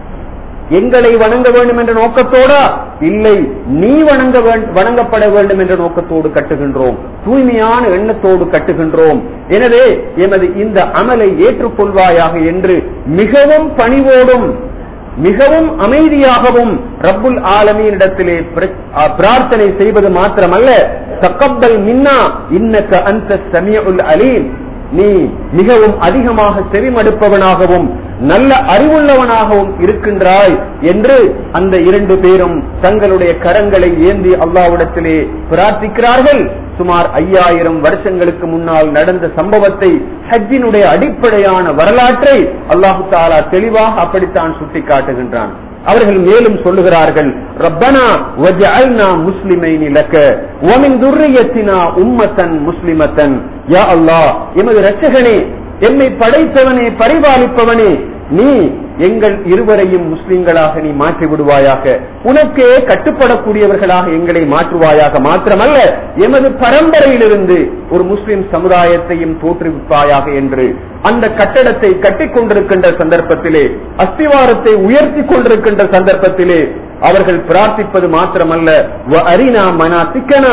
A: எங்களை வணங்க வேண்டும் என்ற நோக்கத்தோடா இல்லை நீ வணங்க வணங்கப்பட வேண்டும் என்ற நோக்கத்தோடு கட்டுகின்றோம் தூய்மையான எண்ணத்தோடு கட்டுகின்றோம் எனவே எமது இந்த அமலை ஏற்றுக்கொள்வாயாக என்று மிகவும் பணிவோடும் மிகவும் அமைதியாகவும் ரப்புல் ஆலமீனிடத்திலே பிரார்த்தனை செய்வது மாத்திரமல்ல தக்கப்பல் மின்னா இன்னக்க அந்த சமியுல் அலீம் நீ மிகவும் அதிகமாக செவிமடுப்பவனாகவும் நல்ல அறிவுள்ளவனாகவும் இருக்கின்றாய் என்று அந்த இரண்டு பேரும் தங்களுடைய கரங்களை ஏந்தி அல்லாவிடத்திலே பிரார்த்திக்கிறார்கள் சுமார் ஐயாயிரம் வருஷங்களுக்கு முன்னால் நடந்த சம்பவத்தை ஹஜ்ஜினுடைய அடிப்படையான வரலாற்றை அல்லாஹு தாலா தெளிவாக அப்படித்தான் சுட்டிக்காட்டுகின்றான் அவர்கள் மேலும் சொல்லுகிறார்கள் ரப்பனா வஜஅல்னா முஸ்லிமைனி லக்க வமின் துர்ரியத்தினா உம்மத்தன் முஸ்லிமத்தன் யா அல்லாஹ் எமது இரட்சகனே என்னை படைத்தவனே பரிபாலிப்பவனே நீ எங்கள் இருவரையும் முஸ்லிம்களாக நீ மாற்றி விடுவாயாக உனக்கே கட்டுப்படக்கூடியவர்களாக எங்களை மாற்றுவாயாக மாத்திரமல்ல எமது பரம்பரையிலிருந்து ஒரு முஸ்லிம் சமுதாயத்தையும் தோற்றுவிப்பாயாக என்று அந்த கட்டடத்தை கட்டிக் கொண்டிருக்கின்ற சந்தர்ப்பத்திலே அஸ்திவாரத்தை உயர்த்தி கொண்டிருக்கின்ற சந்தர்ப்பத்திலே அவர்கள் பிரார்த்திப்பது மாத்திரமல்ல அரினா மனா திக்கனா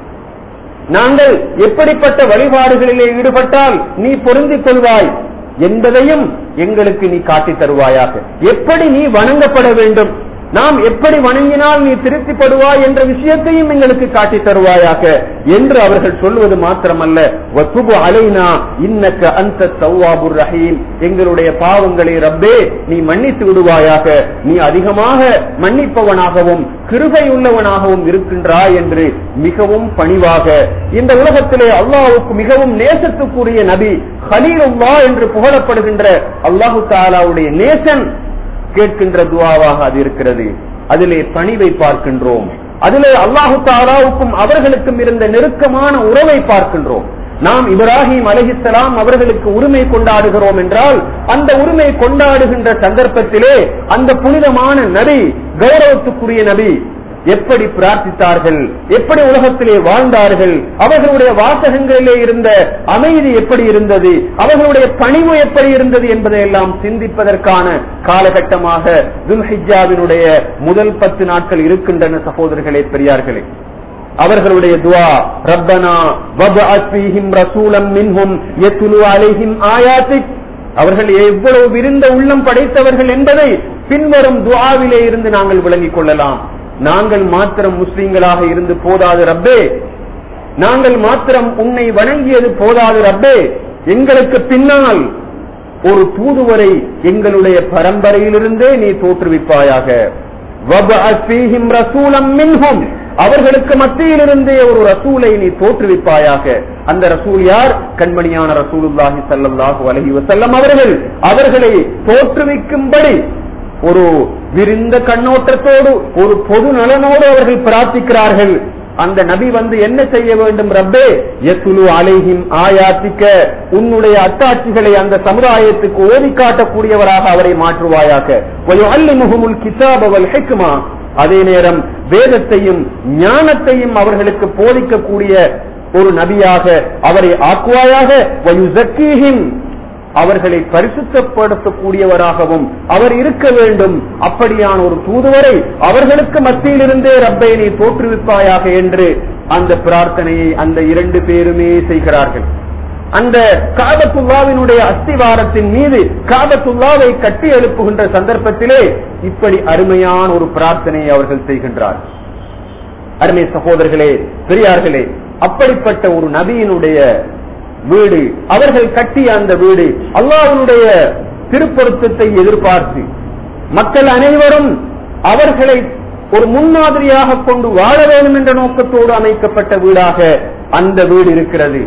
A: நாங்கள் எப்படிப்பட்ட வழிபாடுகளிலே ஈடுபட்டால் நீ பொருந்திக் கொள்வாய் என்பதையும் எங்களுக்கு நீ காட்டித் தருவாயாக எப்படி நீ வணங்கப்பட வேண்டும் நாம் எப்படி வணங்கினால் நீ திருப்திப்படுவாய் என்ற விஷயத்தையும் எங்களுக்கு காட்டித் தருவாயாக என்று அவர்கள் சொல்வது மாத்திரமல்ல வத்துபு அலைனா இன்னக்க அந்த தௌவாபுர் ரஹீம் எங்களுடைய பாவங்களை ரப்பே நீ மன்னித்து விடுவாயாக நீ அதிகமாக மன்னிப்பவனாகவும் கிருபை உள்ளவனாகவும் இருக்கின்றாய் என்று மிகவும் பணிவாக இந்த உலகத்திலே அல்லாஹுக்கு மிகவும் நேசத்துக்குரிய நபி ஹலீலுல்லா என்று புகழப்படுகின்ற அல்லாஹு தாலாவுடைய நேசன் கேட்கின்ற துவாவாக அது இருக்கிறது அதிலே பணிவை பார்க்கின்றோம் அதிலே அல்லாஹு தாலாவுக்கும் அவர்களுக்கும் இருந்த நெருக்கமான உறவை பார்க்கின்றோம் நாம் இப்ராஹிம் அலஹிசலாம் அவர்களுக்கு உரிமை கொண்டாடுகிறோம் என்றால் அந்த உரிமை கொண்டாடுகின்ற சந்தர்ப்பத்திலே அந்த புனிதமான நபி கௌரவத்துக்குரிய நபி எப்படி பிரார்த்தித்தார்கள் எப்படி உலகத்திலே வாழ்ந்தார்கள் அவர்களுடைய வாசகங்களிலே இருந்த அமைதி எப்படி இருந்தது அவர்களுடைய பணிவு எப்படி இருந்தது என்பதை எல்லாம் சிந்திப்பதற்கான காலகட்டமாக துல்ஹிஜாவினுடைய முதல் பத்து நாட்கள் இருக்கின்றன சகோதரர்களே பெரியார்களே அவர்களுடைய துவா ரப்பனா வபஅத் ஃபீஹிம் ரசூலம் மின்ஹும் யத்லு அலைஹிம் ஆயாத்திக் அவர்கள் எவ்வளவு விரிந்த உள்ளம் படைத்தவர்கள் என்பதை பின்வரும் துவாவிலே இருந்து நாங்கள் விளங்கிக் கொள்ளலாம் நாங்கள் மாத்திரம் முஸ்லிம்களாக இருந்து போதாது ரப்பே நாங்கள் மாத்திரம் உன்னை வணங்கியது போதாது ரப்பே எங்களுக்கு பின்னால் ஒரு தூதுவரை எங்களுடைய பரம்பரையிலிருந்தே நீ தோற்றுவிப்பாயாக வபஅத் ஃபீஹிம் ரசூலம் மின்ஹும் அவர்களுக்கு மத்தியிலிருந்தே ஒரு ரசூலை நீ தோற்றுவிப்பாயாக அந்த ரசூல் யார் கண்மணியான ரசூலுல்லாஹி ஸல்லல்லாஹு அலைஹி வஸல்லம் அவர்கள் அவர்களை தோற்றுவிக்கும்படி ஒரு விரிந்த கண்ணோட்டத்தோடு ஒரு பொது நலனோடு அவர்கள் பிரார்த்திக்கிறார்கள் அந்த நபி வந்து என்ன செய்ய வேண்டும் ரப்பே எத்துலு அலைஹிம் ஆயாத்திக்க உன்னுடைய அத்தாட்சிகளை அந்த சமுதாயத்துக்கு ஓதி காட்டக்கூடியவராக அவரை மாற்றுவாயாக அல்லிமுகமுல் கிதாபவல் ஹெக்குமா அதே நேரம் வேதத்தையும் ஞானத்தையும் அவர்களுக்கு போதிக்கக்கூடிய ஒரு நபியாக அவரை ஆக்குவாயாக வயுசக்கீஹிம் அவர்களை பரிசுத்தப்படுத்தக்கூடியவராகவும் அவர் இருக்க வேண்டும் அப்படியான ஒரு தூதுவரை அவர்களுக்கு மத்தியிலிருந்தே ரப்பை நீ தோற்றுவிப்பாயாக என்று அந்த பிரார்த்தனையை அந்த இரண்டு பேருமே செய்கிறார்கள் அந்த காபத்துல்லாவினுடைய அஸ்திவாரத்தின் மீது காபத்துல்லாவை கட்டி எழுப்புகின்ற சந்தர்ப்பத்திலே இப்படி அருமையான ஒரு பிரார்த்தனையை அவர்கள் செய்கின்றார் அருமை சகோதரர்களே பெரியார்களே அப்படிப்பட்ட ஒரு நபியினுடைய வீடு அவர்கள் கட்டிய அந்த வீடு அல்லாஹ்வுடைய திருப்பொருத்தத்தை எதிர்பார்த்து மக்கள் அனைவரும் அவர்களை ஒரு முன்மாதிரியாக கொண்டு வாழ வேண்டும் என்ற நோக்கத்தோடு அமைக்கப்பட்ட வீடாக அந்த வீடு இருக்கிறது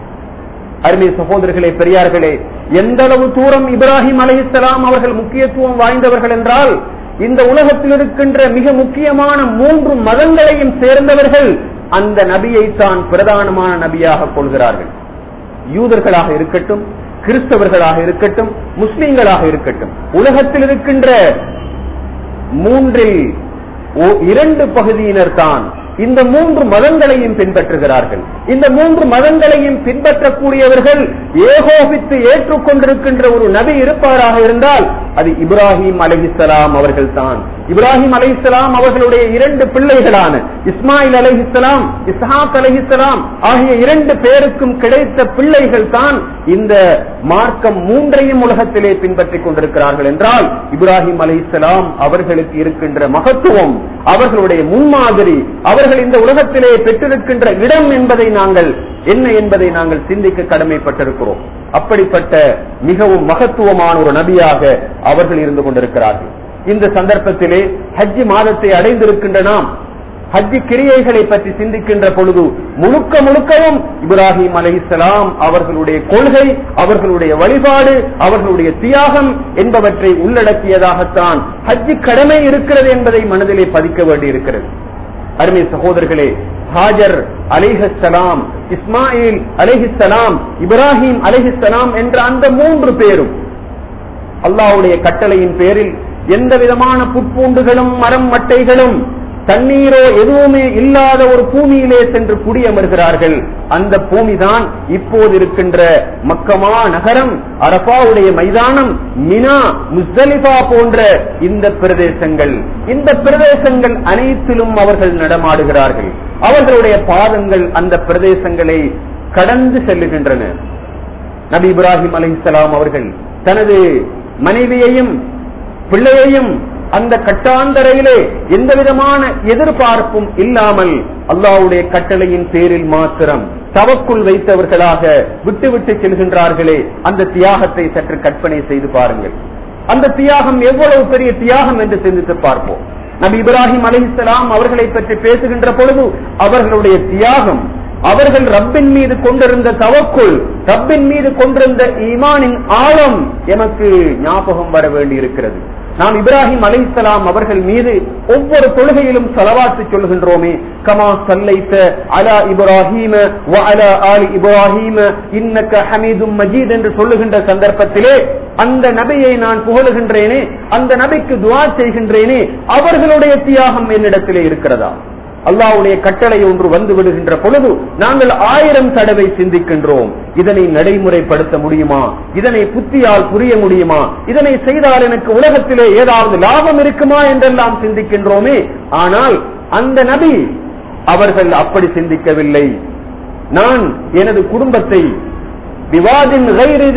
A: அருமை சகோதரர்களே பெரியார்களே எந்த அளவு தூரம் இப்ராஹிம் அலைஹிஸ்ஸலாம் அவர்கள் முக்கியத்துவம் வாய்ந்தவர்கள் என்றால் இந்த உலகத்தில் இருக்கின்ற மிக முக்கியமான மூன்று மதங்களையும் சேர்ந்தவர்கள் அந்த நபியை தான் பிரதானமான நபியாக கொள்கிறார்கள் யூதர்களாக இருக்கட்டும் கிறிஸ்தவர்களாக இருக்கட்டும் முஸ்லிம்களாக இருக்கட்டும் உலகத்தில் இருக்கின்ற மூன்றில் ஓ- இரண்டு பகுதியினர் தான் இந்த மூன்று மதங்களையும் பின்பற்றுகிறார்கள் இந்த மூன்று மதங்களையும் பின்பற்றக்கூடியவர்கள் ஏகோபித்து ஏற்றுக்கொண்டிருக்கின்ற ஒரு நபி இருப்பாராக இருந்தால் அது இப்ராஹிம் அலைஹிஸ்ஸலாம் அவர்கள் தான் இப்ராஹிம் அலைஹிஸ்ஸலாம் அவர்களுடைய இரண்டு பிள்ளைகளான இஸ்மாயில் அலைஹிஸ்ஸலாம் இஸ்ஹாக் அலைஹிஸ்ஸலாம் ஆகிய இரண்டு பேருக்கும் கிடைத்த பிள்ளைகள் தான் இந்த மார்க்கம் மூன்றையும் உலகத்திலே பின்பற்றிக் கொண்டிருக்கிறார்கள் என்றால் இப்ராஹிம் அலைஹிஸ்ஸலாம் அவர்களுக்கு இருக்கின்ற மகத்துவம் அவர்களுடைய முன்மாதிரி அவர்கள் இந்த உலகத்திலே பெற்றிருக்கின்ற இடம் என்பதை நாங்கள் என்ன என்பதை நாங்கள் சிந்திக்க கடமைப்பட்டிருக்கிறோம் அப்படிப்பட்ட மிகவும் மகத்துவமான ஒரு நபியாக அவர்கள் இருந்து கொண்டிருக்கிறார்கள் இந்த சந்தர்ப்பத்திலே ஹஜ்ஜி மாதத்தை அடைந்திருக்கின்ற நாம் ஹஜ்ஜி கிரியைகளை பற்றி சிந்திக்கின்ற பொழுது முழுக்க முழுக்கவும் இப்ராஹிம் அலைஹிஸ்ஸலாம் அவர்களுடைய கொள்கை அவர்களுடைய வழிபாடு அவர்களுடைய தியாகம் என்பவற்றை உள்ளடக்கியதாகத்தான் ஹஜ்ஜி கடமை இருக்கிறது என்பதை மனதிலே பதிக்க வேண்டியிருக்கிறது அருமை சகோதரர்களே ஹாஜர் அலைஹலாம் இஸ்மாயில் அலைஹிஸ்ஸலாம் இப்ராஹிம் அலைஹிஸ்ஸலாம் என்ற அந்த மூன்று பேரும் அல்லாஹ்வுடைய கட்டளையின் பேரில் எந்த விதமான புட்பூண்டுகளும் மரம் மட்டைகளும் தண்ணீரோ எதுவுமே இல்லாத ஒரு பூமியிலே சென்று குடியமர்கிறார்கள் அந்த பூமிதான் இப்போது இருக்கின்ற மக்கமா நகரம் அரபாவுடைய மைதானம் மினா முஸ்தலிஃபா போன்ற இந்த பிரதேசங்கள் இந்த பிரதேசங்கள் அனைத்திலும் அவர்கள் நடமாடுகிறார்கள் அவர்களுடைய பாதங்கள் அந்த பிரதேசங்களை கடந்து செல்லுகின்றன நபி இப்ராஹிம் அலைஹிஸ்ஸலாம் அவர்கள் தனது மனைவியையும் பிள்ளையையும் அந்த கட்டாந்தரையிலே எந்த விதமான எதிர்பார்ப்பும் இல்லாமல் அல்லாஹ்வுடைய கட்டளையின் பேரில் மாத்திரம் தவக்குள் வைத்தவர்களாக விட்டு விட்டு செல்கின்றார்களே அந்த தியாகத்தை சற்று கற்பனை செய்து பாருங்கள் அந்த தியாகம் எவ்வளவு பெரிய தியாகம் என்று சிந்தித்து பார்ப்போம் நபி இப்ராஹிம் அலைஹிஸ்ஸலாம் அவர்களை பற்றி பேசுகின்ற பொழுது அவர்களுடைய தியாகம் அவர்கள் ரப்பின் மீது கொண்டிருந்த தவக்குள் ரப்பின் மீது கொண்டிருந்த ஈமானின் ஆழம் எமக்கு ஞாபகம் வர வேண்டி இருக்கிறது நாம் இப்ராஹிம் அலைஹிஸ்ஸலாம் அவர்கள் மீது ஒவ்வொரு தொழுகையிலும் செலவாத்து சொல்கின்றோமே கமா சல்லைத்த அலா இப்ராஹீம வ அலா ஆலி இப்ராஹீம இன்னக்க ஹமீதும் மஜீத் என்று சொல்லுகின்ற சந்தர்ப்பத்திலே அந்த நபியை நான் புகழுகின்றேனே அந்த நபிக்கு துவா செய்கின்றேனே அவர்களுடைய தியாகம் என்னிடத்திலே இருக்கிறதா அல்லாவுடைய கட்டளை ஒன்று வந்து விடுகின்ற பொழுது நாங்கள் ஆயிரம் தடவை சிந்திக்கின்றோம் இதனை நடைமுறைப்படுத்த முடியுமா இதனை புத்தியால் புரிய முடியுமா இதனை செய்தால் எனக்கு உலகத்திலே ஏதாவது லாபம் இருக்குமா என்றெல்லாம் சிந்திக்கின்றோமே ஆனால் அந்த நபி அவர்கள் அப்படி சிந்திக்கவில்லை நான் எனது குடும்பத்தை விவாதின்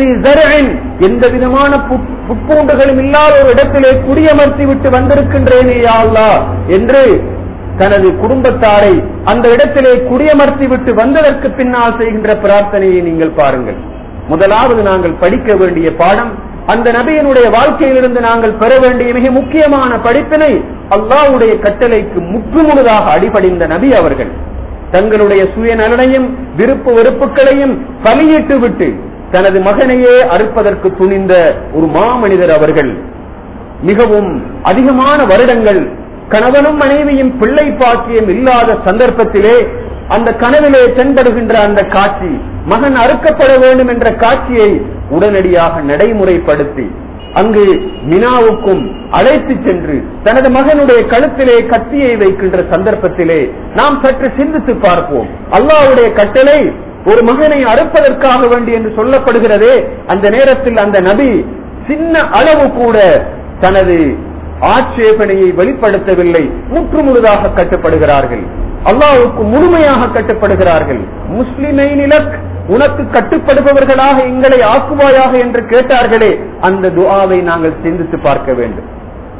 A: எந்த விதமான புட்பூண்டுகளும் இல்லாத ஒரு இடத்திலே குடியமர்த்தி விட்டு வந்திருக்கின்றேனே யா அல்லாஹ் என்று தனது குடும்பத்தாரை அந்த இடத்திலே குடியமர்த்தி விட்டு வந்ததற்கு பின்னால் செய்கின்ற பிரார்த்தனையை நீங்கள் பாருங்கள் முதலாவது நாங்கள் படிக்க வேண்டிய பாடம் அந்த நபியினுடைய வாழ்க்கையிலிருந்து நாங்கள் பெற வேண்டிய மிக முக்கியமான படிப்பினை அல்லாஹ்வுடைய கட்டளைக்கு முற்றுமுழுதாக அடிபடிந்த நபி அவர்கள் தங்களுடைய சுயநலனையும் விருப்பு வெறுப்புகளையும் பலியிட்டு விட்டு தனது மகனையே அறுப்பதற்கு துணிந்த ஒரு மாமனிதர் அவர்கள் மிகவும் அதிகமான வருடங்கள் கணவனும் மனைவியும் பிள்ளை பாக்கியம் இல்லாத சந்தர்ப்பத்திலே அந்த கனவிலே தென்படுகின்ற அந்த காட்சி மகன் அறுக்கப்பட வேண்டும் என்ற காட்சியை உடனடியாக நடைமுறைப்படுத்தி அங்கு மினாவுக்கும் அழைத்து சென்று தனது மகனுடைய கழுத்திலே கத்தியை வைக்கின்ற சந்தர்ப்பத்திலே நாம் சற்று சிந்தித்து பார்ப்போம் அல்லாவுடைய கட்டளை ஒரு மகனை அறுப்பதற்காக வேண்டி என்று சொல்லப்படுகிறதே அந்த நேரத்தில் அந்த நபி சின்ன அளவு கூட தனது ஆட்சேபனையை வெளிப்படுத்தவில்லை முற்றுமுழுதாக கட்டுப்படுகிறார்கள் அல்லாவுக்கு முழுமையாக கட்டுப்படுகிறார்கள் முஸ்லிமை நிலக் உனக்கு கட்டுப்படுபவர்களாக எங்களை ஆக்குவாயாக என்று கேட்டார்களே அந்த துஆவை நாங்கள் சிந்தித்து பார்க்க வேண்டும்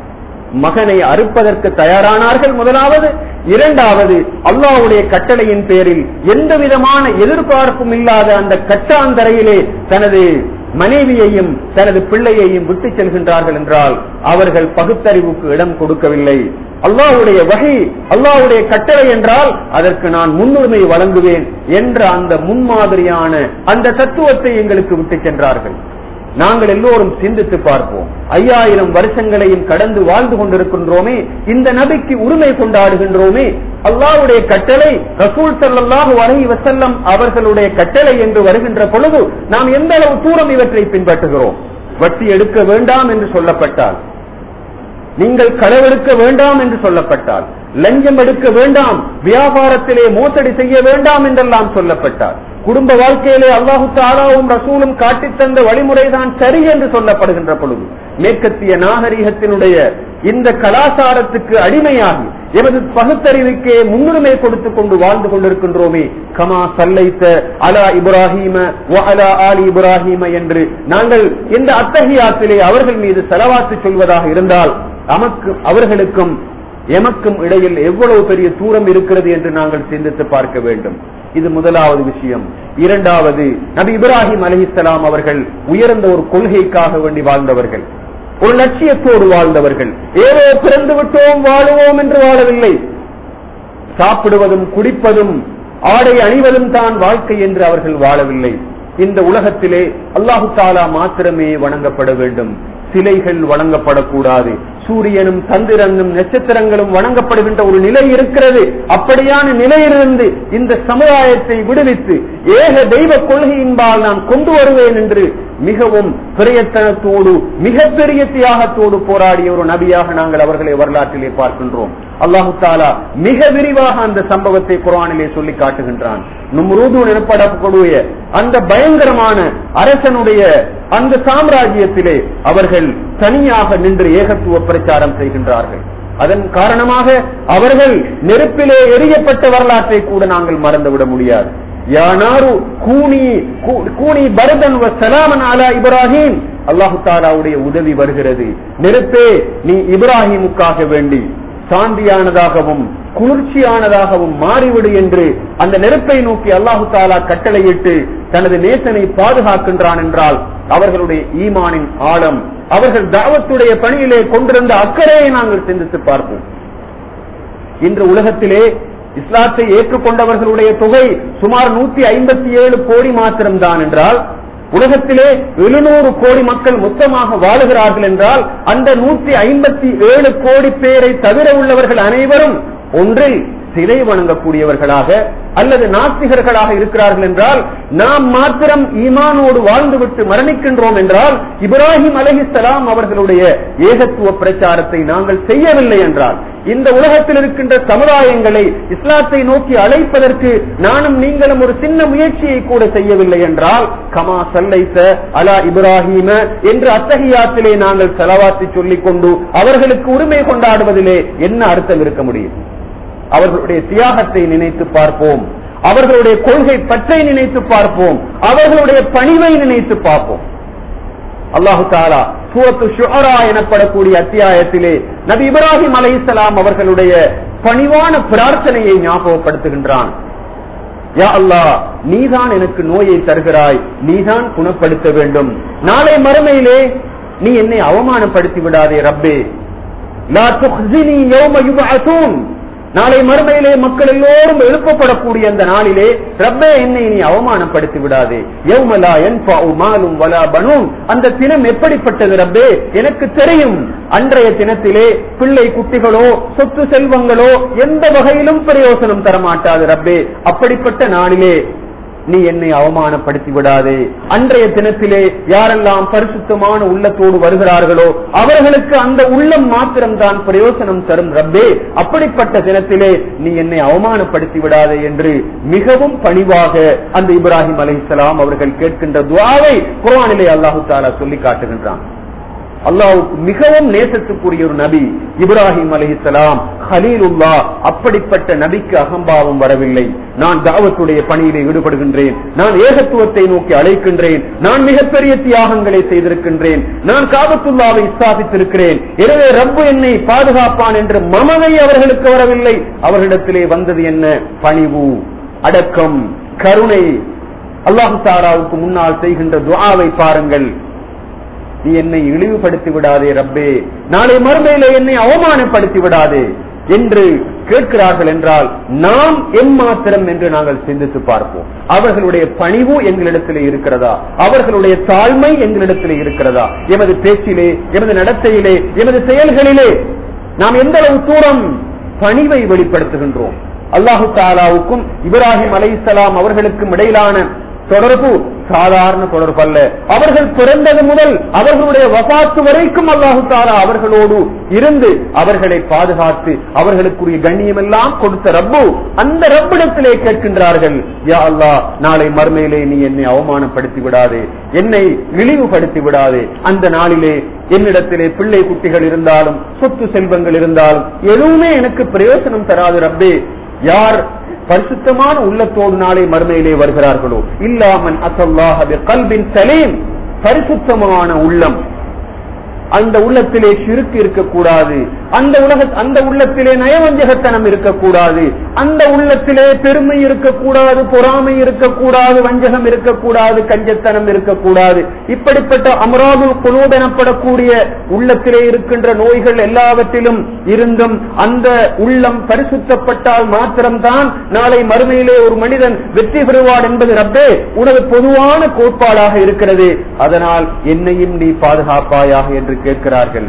A: மகனை அறுப்பதற்கு தயாரானார்கள் முதலாவது இரண்டாவது அல்லாவுடைய கட்டளையின் பேரில் எந்த விதமான எதிர்பார்ப்பும் இல்லாத அந்த கட்டாந்தரையிலே தனது மனைவியையும் தனது பிள்ளையையும் விட்டு செல்கின்றார்கள் என்றால் அவர்கள் பகுத்தறிவுக்கு இடம் கொடுக்கவில்லை அல்லாவுடைய வகை அல்லாவுடைய கட்டளை என்றால் அதற்கு நான் முன்னுரிமை வழங்குவேன் என்ற அந்த முன்மாதிரியான அந்த தத்துவத்தை எங்களுக்கு விட்டு சென்றார்கள் நாங்கள் எல்லோரும் சிந்தித்து பார்ப்போம் ஐயாயிரம் வருஷங்களையும் கடந்து வாழ்ந்து கொண்டிருக்கின்றோமே இந்த நபிக்கு உரிமை கொண்டாடுகின்றோமே அல்லாவுடைய கட்டளை ரசூல் சல்லாஹு அலஹி வசல்லம் அவர்களுடைய கட்டளை என்று வருகின்ற பொழுது நாம் எந்த அளவு தூரம் இவற்றை பின்பற்றுகிறோம் வட்டி எடுக்க வேண்டாம் என்று சொல்லப்பட்டால் நீங்கள் களவெடுக்க வேண்டாம் என்று சொல்லப்பட்டால் லஞ்சம் எடுக்க வேண்டாம் வியாபாரத்திலே மோசடி செய்ய வேண்டாம் என்றெல்லாம் சொல்லப்பட்டார் குடும்ப வாழ்க்கையிலே அல்லாஹு தாலாவும் ரசூலும் காட்டித் தந்த வழிமுறைதான் சரி என்று சொல்லப்படுகின்ற பொழுது மேற்கத்திய நாகரிகத்தினுடைய இந்த கலாச்சாரத்துக்கு அடிமையாகி எமது பகுத்தறிவுக்கே முன்னுரிமை கொடுத்துக் கொண்டு வாழ்ந்து கொண்டிருக்கின்றோமே கமா சல்லைத்த அலா இப்ராஹிம அலா ஆலி இப்ராஹிம என்று நாங்கள் இந்த அத்தகையாத்திலே அவர்கள் மீது செலவாத்து சொல்வதாக இருந்தால் நமக்கு அவர்களுக்கும் எமக்கும் இடையில் எவ்வளவு பெரிய தூரம் இருக்கிறது என்று நாங்கள் சிந்தித்து பார்க்க வேண்டும் இது முதலாவது விஷயம் இரண்டாவது நபி இப்ராஹிம் அலிஹிஸ்லாம் அவர்கள் உயர்ந்த ஒரு கொள்கைக்காக வேண்டி வாழ்ந்தவர்கள் ஒரு லட்சியத்தோடு வாழ்ந்தவர்கள் ஏதோ பிறந்து விட்டோம் வாழுவோம் என்று வாழவில்லை சாப்பிடுவதும் குடிப்பதும் ஆடை அணிவதும் தான் வாழ்க்கை என்று அவர்கள் வாழவில்லை இந்த உலகத்திலே அல்லாஹு தாலா மாத்திரமே வணங்கப்பட வேண்டும் சிலைகள் வணங்கப்படக்கூடாது சூரியனும் சந்திரனும் நட்சத்திரங்களும் வணங்கப்படுகின்ற ஒரு நிலை இருக்கிறது அப்படியான நிலையிலிருந்து இந்த சமுதாயத்தை விடுவித்து ஏக தெய்வ கொள்கையின்பால் நான் கொண்டு வருவேன் என்று மிகவும் பிரயத்தனத்தோடு மிகப்பெரிய தியாகத்தோடு போராடிய ஒரு நபியாக நாங்கள் அவர்களை வரலாற்றிலே பார்க்கின்றோம் அல்லாஹு தாலா மிக விரிவாக அந்த சம்பவத்தை குரானிலே சொல்லி காட்டுகின்றான் நும்ரூது எனப்படக்கூடிய அந்த பயங்கரமான அரசனுடைய அந்த சாம்ராஜ்யத்திலே அவர்கள் தனியாக நின்று ஏகத்துவ பிரச்சாரம் செய்கின்றார்கள் அதன் காரணமாக அவர்கள் நெருப்பிலே எரியப்பட்ட வரலாற்றை கூட நாங்கள் மறந்துவிட முடியாது யானாரு கூனி கூனி பரதன் சலாமன் அலா இப்ராஹிம் அல்லாஹு தாலாவுடைய உதவி வருகிறது நெருப்பே நீ இப்ராஹிமுக்காக வேண்டி சாந்தியானதாகவும் குளிர்ச்சியானதாகவும் மாறிவிடு என்று அந்த நெருப்பை நோக்கி அல்லாஹு தாலா கட்டளையிட்டு தனது நேசனை பாதுகாக்கின்றான் என்றால் அவர்களுடைய ஈமானின் ஆழம் அவர்கள் தாவத்துடைய பணியிலே கொண்டிருந்த அக்கறையை நாங்கள் சிந்தித்து பார்ப்போம் இன்று உலகத்திலே இஸ்லாத்தை ஏற்றுக்கொண்டவர்களுடைய தொகை சுமார் நூத்தி ஐம்பத்தி ஏழு கோடி மாத்திரம்தான் என்றால் உலகத்திலே எழுநூறு கோடி மக்கள் மொத்தமாக வாழுகிறார்கள் என்றால் அந்த நூற்றி ஐம்பத்தி ஏழு கோடி பேரை தவிர உள்ளவர்கள் அனைவரும் ஒன்றில் சிலை வணங்கக்கூடியவர்களாக அல்லது நாஸ்திகர்களாக இருக்கிறார்கள் என்றால் நாம் மாத்திரம் ஈமானோடு வாழ்ந்துவிட்டு மரணிக்கின்றோம் என்றால் இப்ராஹிம் அலஹிசலாம் அவர்களுடைய ஏகத்துவ பிரச்சாரத்தை நாங்கள் செய்யவில்லை என்றால் இந்த உலகத்தில் இருக்கின்ற சமுதாயங்களை இஸ்லாத்தை நோக்கி அழைப்பதற்கு நானும் நீங்களும் ஒரு சின்ன முயற்சியை கூட செய்யவில்லை என்றால் கமா சல்லைச அலா இப்ராஹிம என்று அத்தகையாத்திலே நாங்கள் செலவாத்தி சொல்லிக் கொண்டு அவர்களுக்கு உரிமை கொண்டாடுவதிலே என்ன அர்த்தம் இருக்க முடியும் அவர்களுடைய தியாகத்தை நினைத்து பார்ப்போம் அவர்களுடைய கொள்கை பற்றை நினைத்து பார்ப்போம் அவர்களுடைய பணிவை நினைத்து பார்ப்போம் அல்லாஹு தாலா சூரத்து ஷுஹரா எனப்படக்கூடிய அத்தியாயத்திலே நபி இப்ராஹிம் அலைஹிஸ்ஸலாம் அவர்களுடைய பணிவான பிரார்த்தனையை ஞாபகப்படுத்துகின்றான் யா அல்லாஹ் நீதான் எனக்கு நோயை தருகிறாய் நீதான் குணப்படுத்த வேண்டும் நாளை மறுமையிலே நீ என்னை அவமானப்படுத்தி விடாதே ரப்பே லா துஹ்ஸினி யௌம யுபஅஸூன் நாளை மறுமையிலே மக்கள் எல்லோரும் எழுப்பப்படக்கூடிய அந்த நாளிலே ரப்பே என்னை நீ அவமானப்படுத்தி விடாதே யௌமலா யன்ஃபஉ மாலும் வலா பனூன் அந்த தினம் எப்படிப்பட்டது ரப்பே எனக்கு தெரியும் அன்றைய தினத்திலே பிள்ளை குட்டிகளோ சொத்து செல்வங்களோ எந்த வகையிலும் பிரயோசனம் தரமாட்டாது ரப்பே அப்படிப்பட்ட நாளிலே நீ என்னை அவமானப்படுத்தி விடாதே அன்றைய தினத்திலே யாரெல்லாம் பரிசுத்தமான உள்ளத்தோடு வருகிறார்களோ அவர்களுக்கு அந்த உள்ளம் மாத்திரம்தான் பிரயோசனம் தரும் ரப்பே அப்படிப்பட்ட தினத்திலே நீ என்னை அவமானப்படுத்தி விடாதே என்று மிகவும் பணிவாக அந்த இப்ராஹிம் அலைஹிஸ்ஸலாம் அவர்கள் கேட்கின்ற துவாவை குர்ஆனிலே அல்லாஹு தாலா சொல்லி காட்டுகின்றான் அல்லாவுக்கு மிகவும் நேசத்துக்குரிய ஒரு நபி இப்ராஹிம் அலிஹலாம் ஹலீலுல்லா அப்படிப்பட்ட நபிக்கு அகம்பாவம் வரவில்லை நான் தாவத்துடைய பணியிலே ஈடுபடுகின்றேன் நான் ஏகத்துவத்தை நோக்கி அழைக்கின்றேன் நான் மிகப்பெரிய தியாகங்களை செய்திருக்கின்றேன் நான் காபத்துல்லாவை ஸ்தாபித்திருக்கிறேன் எனவே ரப்பு என்னை பாதுகாப்பான் என்று மமதை அவர்களுக்கு வரவில்லை அவர்களிடத்திலே வந்தது என்ன பணிவு அடக்கம் கருணை அல்லாஹு தாராவுக்கு முன்னால் செய்கின்ற துஆவை பாருங்கள் நீ என்னை இழிவுபடுத்தி விடாதே ரப்பே நாளை மறுமையில என்னை அவமானப்படுத்தி விடாதே என்று கேட்கிறார்கள் என்றால் நாம் எம்மாத்திரம் என்று நாங்கள் சிந்தித்து பார்ப்போம் அவர்களுடைய பணிவு எங்களிடத்திலே இருக்கிறதா அவர்களுடைய தாழ்மை எங்களிடத்திலே இருக்கிறதா எமது பேச்சிலே எமது நடத்தையிலே எமது செயல்களிலே நாம் எந்த அளவு தூரம் பணிவை வெளிப்படுத்துகின்றோம் அல்லாஹு தாலாவுக்கும் இப்ராஹிம் அலைசலாம் அவர்களுக்கும் இடையிலான தொடர்பு சாதாரண தொடர்பு அல்ல அவர்கள் பிறந்தது முதல் அவர்களுடைய வபாத்து வரைக்கும் அல்லாஹு தாலா அவர்களோடு இருந்து அவர்களை பாதுகாத்து அவர்களுக்குரிய கண்ணியம் எல்லாம் கொடுத்த ரப்பு அந்த ரப்பிடத்திலே கேட்கின்றார்கள் யா அல்லாஹ் நாளை மறுமையிலே நீ என்னை அவமானப்படுத்தி விடாதே என்னை இழிவுபடுத்தி விடாதே அந்த நாளிலே என்னிடத்திலே பிள்ளை குட்டிகள் இருந்தாலும் சொத்து செல்வங்கள் இருந்தாலும் எதுவுமே எனக்கு பிரயோசனம் தராது ரப்பே யார் பரிசுத்தமான உள்ளத்தோடு நாளை மறுமையிலே வருகிறார்களோ இல்லாமன் அசல்லாஹ் கல்வின் சலீம் பரிசுத்தமான உள்ளம் அந்த உள்ளத்திலே சிறுக்கு இருக்கக்கூடாது அந்த உலக அந்த உள்ளத்திலே நயவஞ்சகத்தனம் இருக்கக்கூடாது அந்த உள்ளத்திலே பெருமை இருக்கக்கூடாது பொறாமை இருக்கக்கூடாது வஞ்சகம் இருக்கக்கூடாது கஞ்சத்தனம் இருக்கக்கூடாது இப்படிப்பட்ட அமராது குலூப் எனப்படக்கூடிய உள்ளத்திலே இருக்கின்ற நோய்கள் எல்லாவற்றிலும் இருந்தும் அந்த உள்ளம் பரிசுத்தப்பட்டால் மாத்திரம்தான் நாளை மறுமையிலே ஒரு மனிதன் வெற்றி பெறுவார் என்பது ரப்பே உனது பொதுவான கோட்பாடாக இருக்கிறது அதனால் என்னையும் நீ பாதுகாப்பாயாக என்று கேட்கிறார்கள்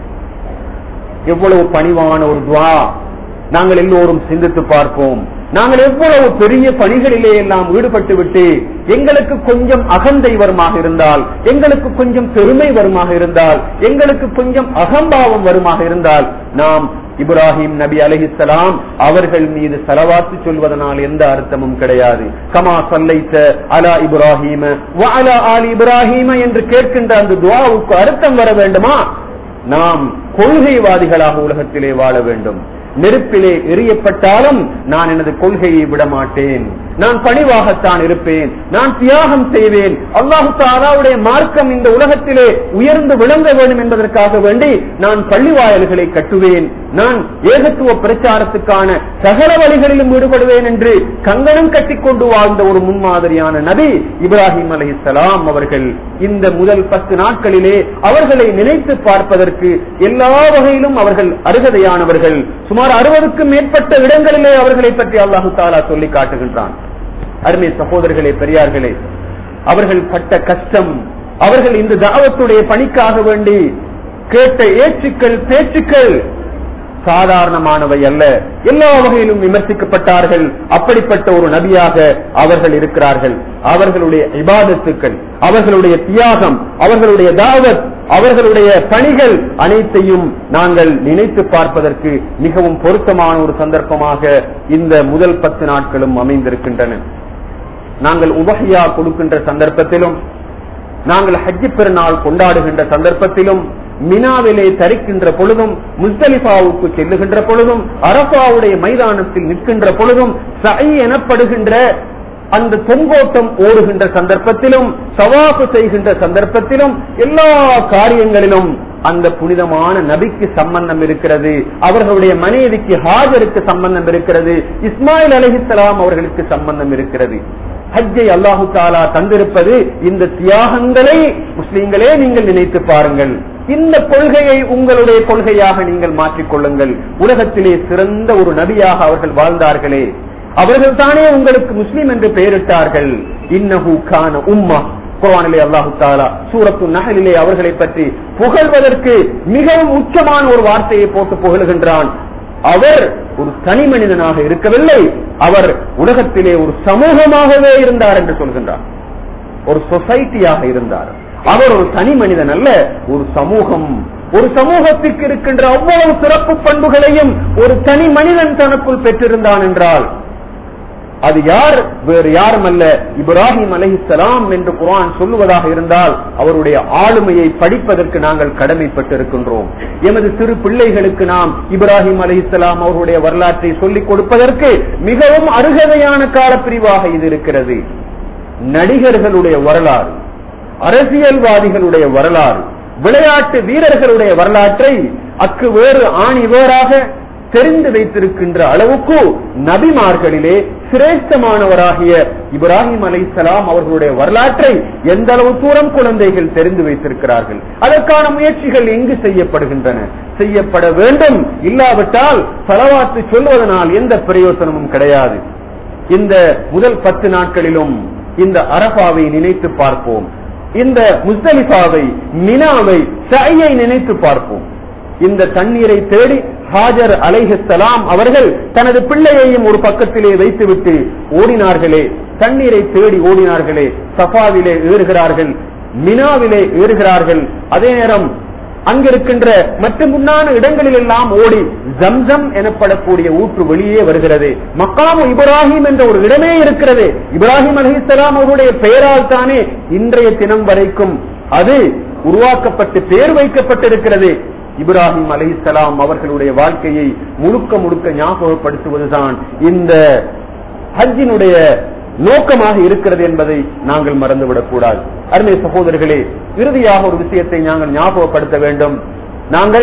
A: எவ்வளவு பணிவான ஒரு துவா நாங்கள் எல்லோரும் சிந்தித்து பார்ப்போம் நாங்கள் எவ்வளவு பெரிய பணிகளிலே எல்லாம் ஈடுபட்டு விட்டு எங்களுக்கு கொஞ்சம் அகந்தை வருமாக இருந்தால் எங்களுக்கு கொஞ்சம் பெருமை வருமாக இருந்தால் எங்களுக்கு கொஞ்சம் அகம்பாவம் வருமாக இருந்தால் நாம் இப்ராஹிம் நபி அலஹிசலாம் அவர்கள் மீது செலவாத்து சொல்வதனால் எந்த அர்த்தமும் கிடையாது கமா சல்லைத்த அலா இப்ராஹிம அலா ஆலி இப்ராஹிம என்று கேட்கின்ற அந்த துவாவுக்கு அர்த்தம் வர வேண்டுமா நாம் கொள்கைவாதிகளாக உலகத்திலே வாழ வேண்டும் நெருப்பிலே எரியப்பட்டாலும் நான் எனது கொள்கையை விட மாட்டேன் நான் பணிவாகத்தான் இருப்பேன் நான் தியாகம் செய்வேன் அல்லாஹு தாலாவுடைய மார்க்கம் இந்த உலகத்திலே உயர்ந்து விளங்க வேண்டும் என்பதற்காக வேண்டி நான் பள்ளி வாயல்களை கட்டுவேன் நான் ஏகத்துவ பிரச்சாரத்துக்கான சகல வழிகளிலும் ஈடுபடுவேன் என்று கங்கணம் கட்டிக்கொண்டு வாழ்ந்த ஒரு முன்மாதிரியான நபி இப்ராஹிம் அலைஹிஸ்ஸலாம் அவர்கள் இந்த முதல் பத்து நாட்களிலே அவர்களை நினைத்து பார்ப்பதற்கு எல்லா வகையிலும் அவர்கள் அருகதையானவர்கள் சுமார் அறுபதுக்கும் மேற்பட்ட இடங்களிலே அவர்களை பற்றி அல்லாஹு தாலா சொல்லி காட்டுகின்றான் அருமை சகோதரர்களே பெரியார்களே அவர்கள் பட்ட கஷ்டம் அவர்கள் இந்த தாவத்துடைய பணிக்காக வேண்டி கேட்ட ஏச்சுக்கள் பேச்சுக்கள் சாதாரணமானவை அல்ல எல்லா வகையிலும் விமர்சிக்கப்பட்டார்கள் அப்படிப்பட்ட ஒரு நபியாக அவர்கள் இருக்கிறார்கள் அவர்களுடைய இபாதத்துக்கள் அவர்களுடைய தியாகம் அவர்களுடைய தாவத் அவர்களுடைய பணிகள் அனைத்தையும் நாங்கள் நினைத்து பார்ப்பதற்கு மிகவும் பொருத்தமான ஒரு சந்தர்ப்பமாக இந்த முதல் பத்து நாட்களும் அமைந்திருக்கின்றன நாங்கள் உபகையா கொடுக்கின்ற சந்தர்ப்பத்திலும் நாங்கள் ஹஜ்ஜி பெருநாள் கொண்டாடுகின்ற சந்தர்ப்பத்திலும் மினாவிலே தரிக்கின்ற பொழுதும் முஸ்தலிஃபாவுக்கு செல்லுகின்ற பொழுதும் அரபாவுடைய மைதானத்தில் நிற்கின்ற பொழுதும் சை எனப்படுகின்ற அந்த தொங்கோட்டம் ஓடுகின்ற சந்தர்ப்பத்திலும் சவாப்பு செய்கின்ற சந்தர்ப்பத்திலும் எல்லா காரியங்களிலும் அந்த புனிதமான நபிக்கு சம்பந்தம் இருக்கிறது அவர்களுடைய மனைவிக்கு ஹாஜருக்கு சம்பந்தம் இருக்கிறது இஸ்மாயில் அலஹிசலாம் அவர்களுக்கு சம்பந்தம் இருக்கிறது ஹஜ்ஜை அல்லாஹு தாலா தந்திருப்பது இந்த தியாகங்களை முஸ்லீம்களே நீங்கள் நினைத்து பாருங்கள் இந்த கொள்கையை உங்களுடைய கொள்கையாக நீங்கள் மாற்றிக்கொள்ளுங்கள் உலகத்திலே சிறந்த ஒரு நபியாக அவர்கள் வாழ்ந்தார்களே அவர்கள் தானே உங்களுக்கு முஸ்லீம் என்று பெயரிட்டார்கள் இன்னஹு கான உம்மா குரானிலே அல்லாஹு தாலா சூரத்து நகலிலே அவர்களை பற்றி புகழ்வதற்கு மிகவும் உச்சமான ஒரு வார்த்தையை போட்டு புகழ்கின்றான் அவர் ஒரு தனி மனிதனாக இருக்கவில்லை அவர் உலகத்திலே ஒரு சமூகமாகவே இருந்தார் என்று சொல்கின்றார் ஒரு சொசைட்டியாக இருந்தார் அவர் ஒரு தனி மனிதன் அல்ல ஒரு சமூகம் ஒரு சமூகத்திற்கு இருக்கின்ற அவ்வளவு சிறப்பு பண்புகளையும் ஒரு தனி மனிதன் தனக்குள் பெற்றிருந்தான் என்றால் அது யார் வேறு யாரும் அல்ல இப்ராஹிம் அலஹிசலாம் என்று குரான் சொல்லுவதாக இருந்தால் அவருடைய ஆளுமையை படிப்பதற்கு நாங்கள் கடமைப்பட்டிருக்கின்றோம் எமது சிறு பிள்ளைகளுக்கு நாம் இப்ராஹிம் அலஹிசலாம் அவருடைய வரலாற்றை சொல்லிக் கொடுப்பதற்கு மிகவும் அருகதையான காலப்பிரிவாக இது இருக்கிறது நடிகர்களுடைய வரலாறு அரசியல்வாதிகளுடைய வரலாறு விளையாட்டு வீரர்களுடைய வரலாற்றை அக்கு வேறு ஆணி வேறாக தெரிந்து வைத்திருக்கின்ற அளவுக்கு நபிமார்களிலே சிரேஷ்டமானவராகிய இப்ராஹிம் அலை அவர்களுடைய வரலாற்றை எந்த அளவு தூரம் குழந்தைகள் தெரிந்து வைத்திருக்கிறார்கள் அதற்கான முயற்சிகள் எங்கு செய்யப்படுகின்றன செய்யப்பட வேண்டும் இல்லாவிட்டால் செலவாத்து சொல்வதனால் எந்த பிரயோசனமும் கிடையாது இந்த முதல் பத்து நாட்களிலும் இந்த அரபாவை நினைத்து பார்ப்போம் இந்த முஸ்தலிஃபாவை மினாவை சையை நினைத்து பார்ப்போம் இந்த தண்ணீரை தேடி ஹாஜர் அலைஹலாம் அவர்கள் தனது பிள்ளையையும் ஒரு பக்கத்திலே வைத்துவிட்டு ஓடினார்களே தண்ணீரை தேடி ஓடினார்களே சஃபாவிலே ஏறுகிறார்கள் மினாவிலே ஏறுகிறார்கள் அதே நேரம் அங்கிருக்கின்ற மற்ற முன்னான இடங்களில் எல்லாம் ஓடி ஜம்சம் எனப்படக்கூடிய ஊற்று வெளியே வருகிறது மக்காமு இப்ராஹிம் என்ற ஒரு இடமே இருக்கிறது இப்ராஹிம் அலிசலாம் அவருடைய பெயரால் தானே இன்றைய தினம் வரைக்கும் அது உருவாக்கப்பட்டு பேர் வைக்கப்பட்டிருக்கிறது இப்ராஹிம் அலிசலாம் அவர்களுடைய வாழ்க்கையை முழுக்க முழுக்க ஞாபகப்படுத்துவதுதான் இந்த ஹஜ்ஜினுடைய நோக்கமாக இருக்கிறது என்பதை நாங்கள் மறந்துவிடக் கூடாது அருமை சகோதரர்களே இறுதியாக ஒரு விஷயத்தை நாங்கள் ஞாபகப்படுத்த வேண்டும் நாங்கள்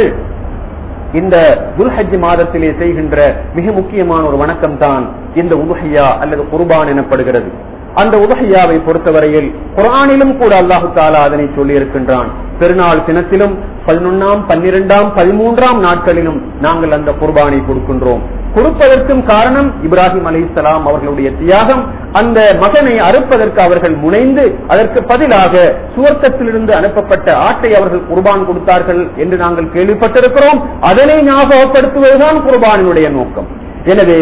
A: இந்த துல்ஹஜ் மாதத்திலே செய்கின்ற மிக முக்கியமான ஒரு வணக்கம் தான் இந்த உதுஹையா அல்லது குர்பான் எனப்படுகிறது அந்த உதகையாவை பொறுத்தவரையில் குரானிலும் கூட அல்லாஹு தாலா அதனை சொல்லி இருக்கின்றான் பெருநாள் தினத்திலும் பதினொன்னாம் பன்னிரெண்டாம் பதிமூன்றாம் நாட்களிலும் நாங்கள் அந்த குர்பானை கொடுக்கின்றோம் கொடுப்பதற்கும் காரணம் இப்ராஹிம் அலி அவர்களுடைய தியாகம் அந்த மகனை அறுப்பதற்கு அவர்கள் முனைந்து அதற்கு பதிலாக சுவர்க்கத்திலிருந்து அனுப்பப்பட்ட ஆட்டை அவர்கள் குர்பான் கொடுத்தார்கள் என்று நாங்கள் கேள்விப்பட்டிருக்கிறோம் அதனை ஞாபகப்படுத்துவதுதான் குர்பானினுடைய நோக்கம் எனவே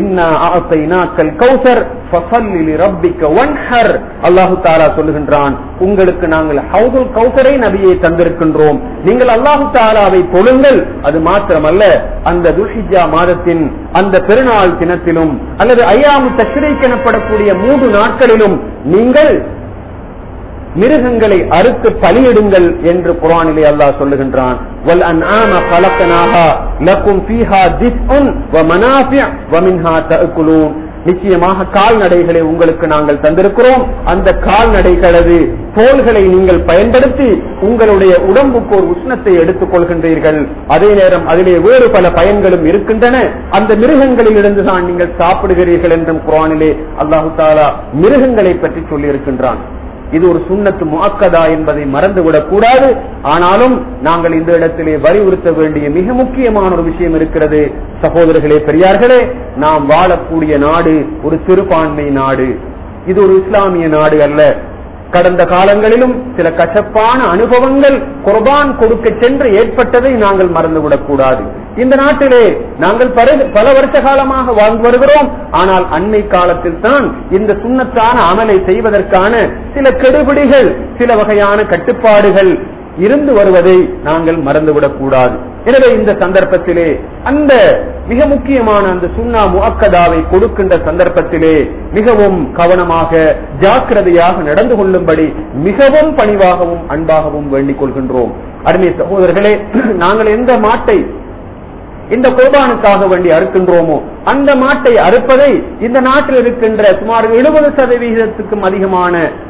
A: அல்லாஹு தாலா சொல்லுகின்றான் உங்களுக்கு நாங்கள் ஹவுதுல் கௌசரை நபியை தந்திருக்கின்றோம் நீங்கள் அல்லாஹு தாலாவை தொழுங்கள் அது மாத்திரமல்ல அந்த துல்ஹிஜா மாதத்தின் அந்த பெருநாள் தினத்திலும் அல்லது ஐயாமு தஷ்ரீக் எனப்படக்கூடிய மூன்று நாட்களிலும் நீங்கள் மிருகங்களை அறுத்து பலியிடுங்கள் என்று குரானிலே அல்லாஹ் சொல்லுகின்றான் வல் அன்ஆம خلقناها لكم فيها دفء ومنافع ومنها تأكلون நிச்சயமாக கால்நடைகளை உங்களுக்கு நாங்கள் தந்திருக்கிறோம் அந்த கால்நடைகளது தோள்களை நீங்கள் பயன்படுத்தி உங்களுடைய உடம்புக்கு ஒரு உஷ்ணத்தை எடுத்துக் கொள்கின்றீர்கள் அதே நேரம் அதிலே வேறு பல பயன்களும் இருக்கின்றன அந்த மிருகங்களில் இருந்துதான் நீங்கள் சாப்பிடுகிறீர்கள் என்றும் குரானிலே அல்லாஹு தாலா மிருகங்களை பற்றி சொல்லி இருக்கின்றான் இது ஒரு சுண்ணத்து முக்கதா என்பதை மறந்துவிடக் கூடாது ஆனாலும் நாங்கள் இந்த இடத்திலே வலியுறுத்த வேண்டிய மிக முக்கியமான ஒரு விஷயம் இருக்கிறது சகோதரர்களே பெரியார்களே நாம் வாழக்கூடிய நாடு ஒரு சிறுபான்மை நாடு இது ஒரு இஸ்லாமிய நாடு அல்ல கடந்த காலங்களிலும் சில கசப்பான அனுபவங்கள் குர்பான் கொடுக்க சென்று ஏற்பட்டதை நாங்கள் மறந்துவிடக் கூடாது இந்த நாட்டிலே நாங்கள் பல- பல வருஷ காலமாக வாழ்ந்து வருகிறோம் ஆனால் அண்மை காலத்தில் தான் இந்த சுண்ணத்தான அமலை செய்வதற்கான சில கெடுபிடிகள் சில வகையான கட்டுப்பாடுகள் இருந்து வருவதை நாங்கள் மறந்துவிடக் கூடாது எனவே இந்த சந்தர்ப்பத்திலே அந்த மிக முக்கியமான அந்த சுண்ணா முஅக்கதாவை கொடுக்கின்ற சந்தர்ப்பத்திலே மிகவும் கவனமாக ஜாக்கிரதையாக நடந்து கொள்ளும்படி மிகவும் பணிவாகவும் அன்பாகவும் வேண்டிக் கொள்கின்றோம் அருமை சகோதரர்களே நாங்கள் எந்த மாட்டை இந்த குர்பானுக்காக வேண்டி அறுக்கின்றோமோ அந்த மாட்டை அறுப்பதை இந்த நாட்டில் இருக்கின்ற சுமார் எழுபது சதவிகிதத்துக்கும் அதிகமான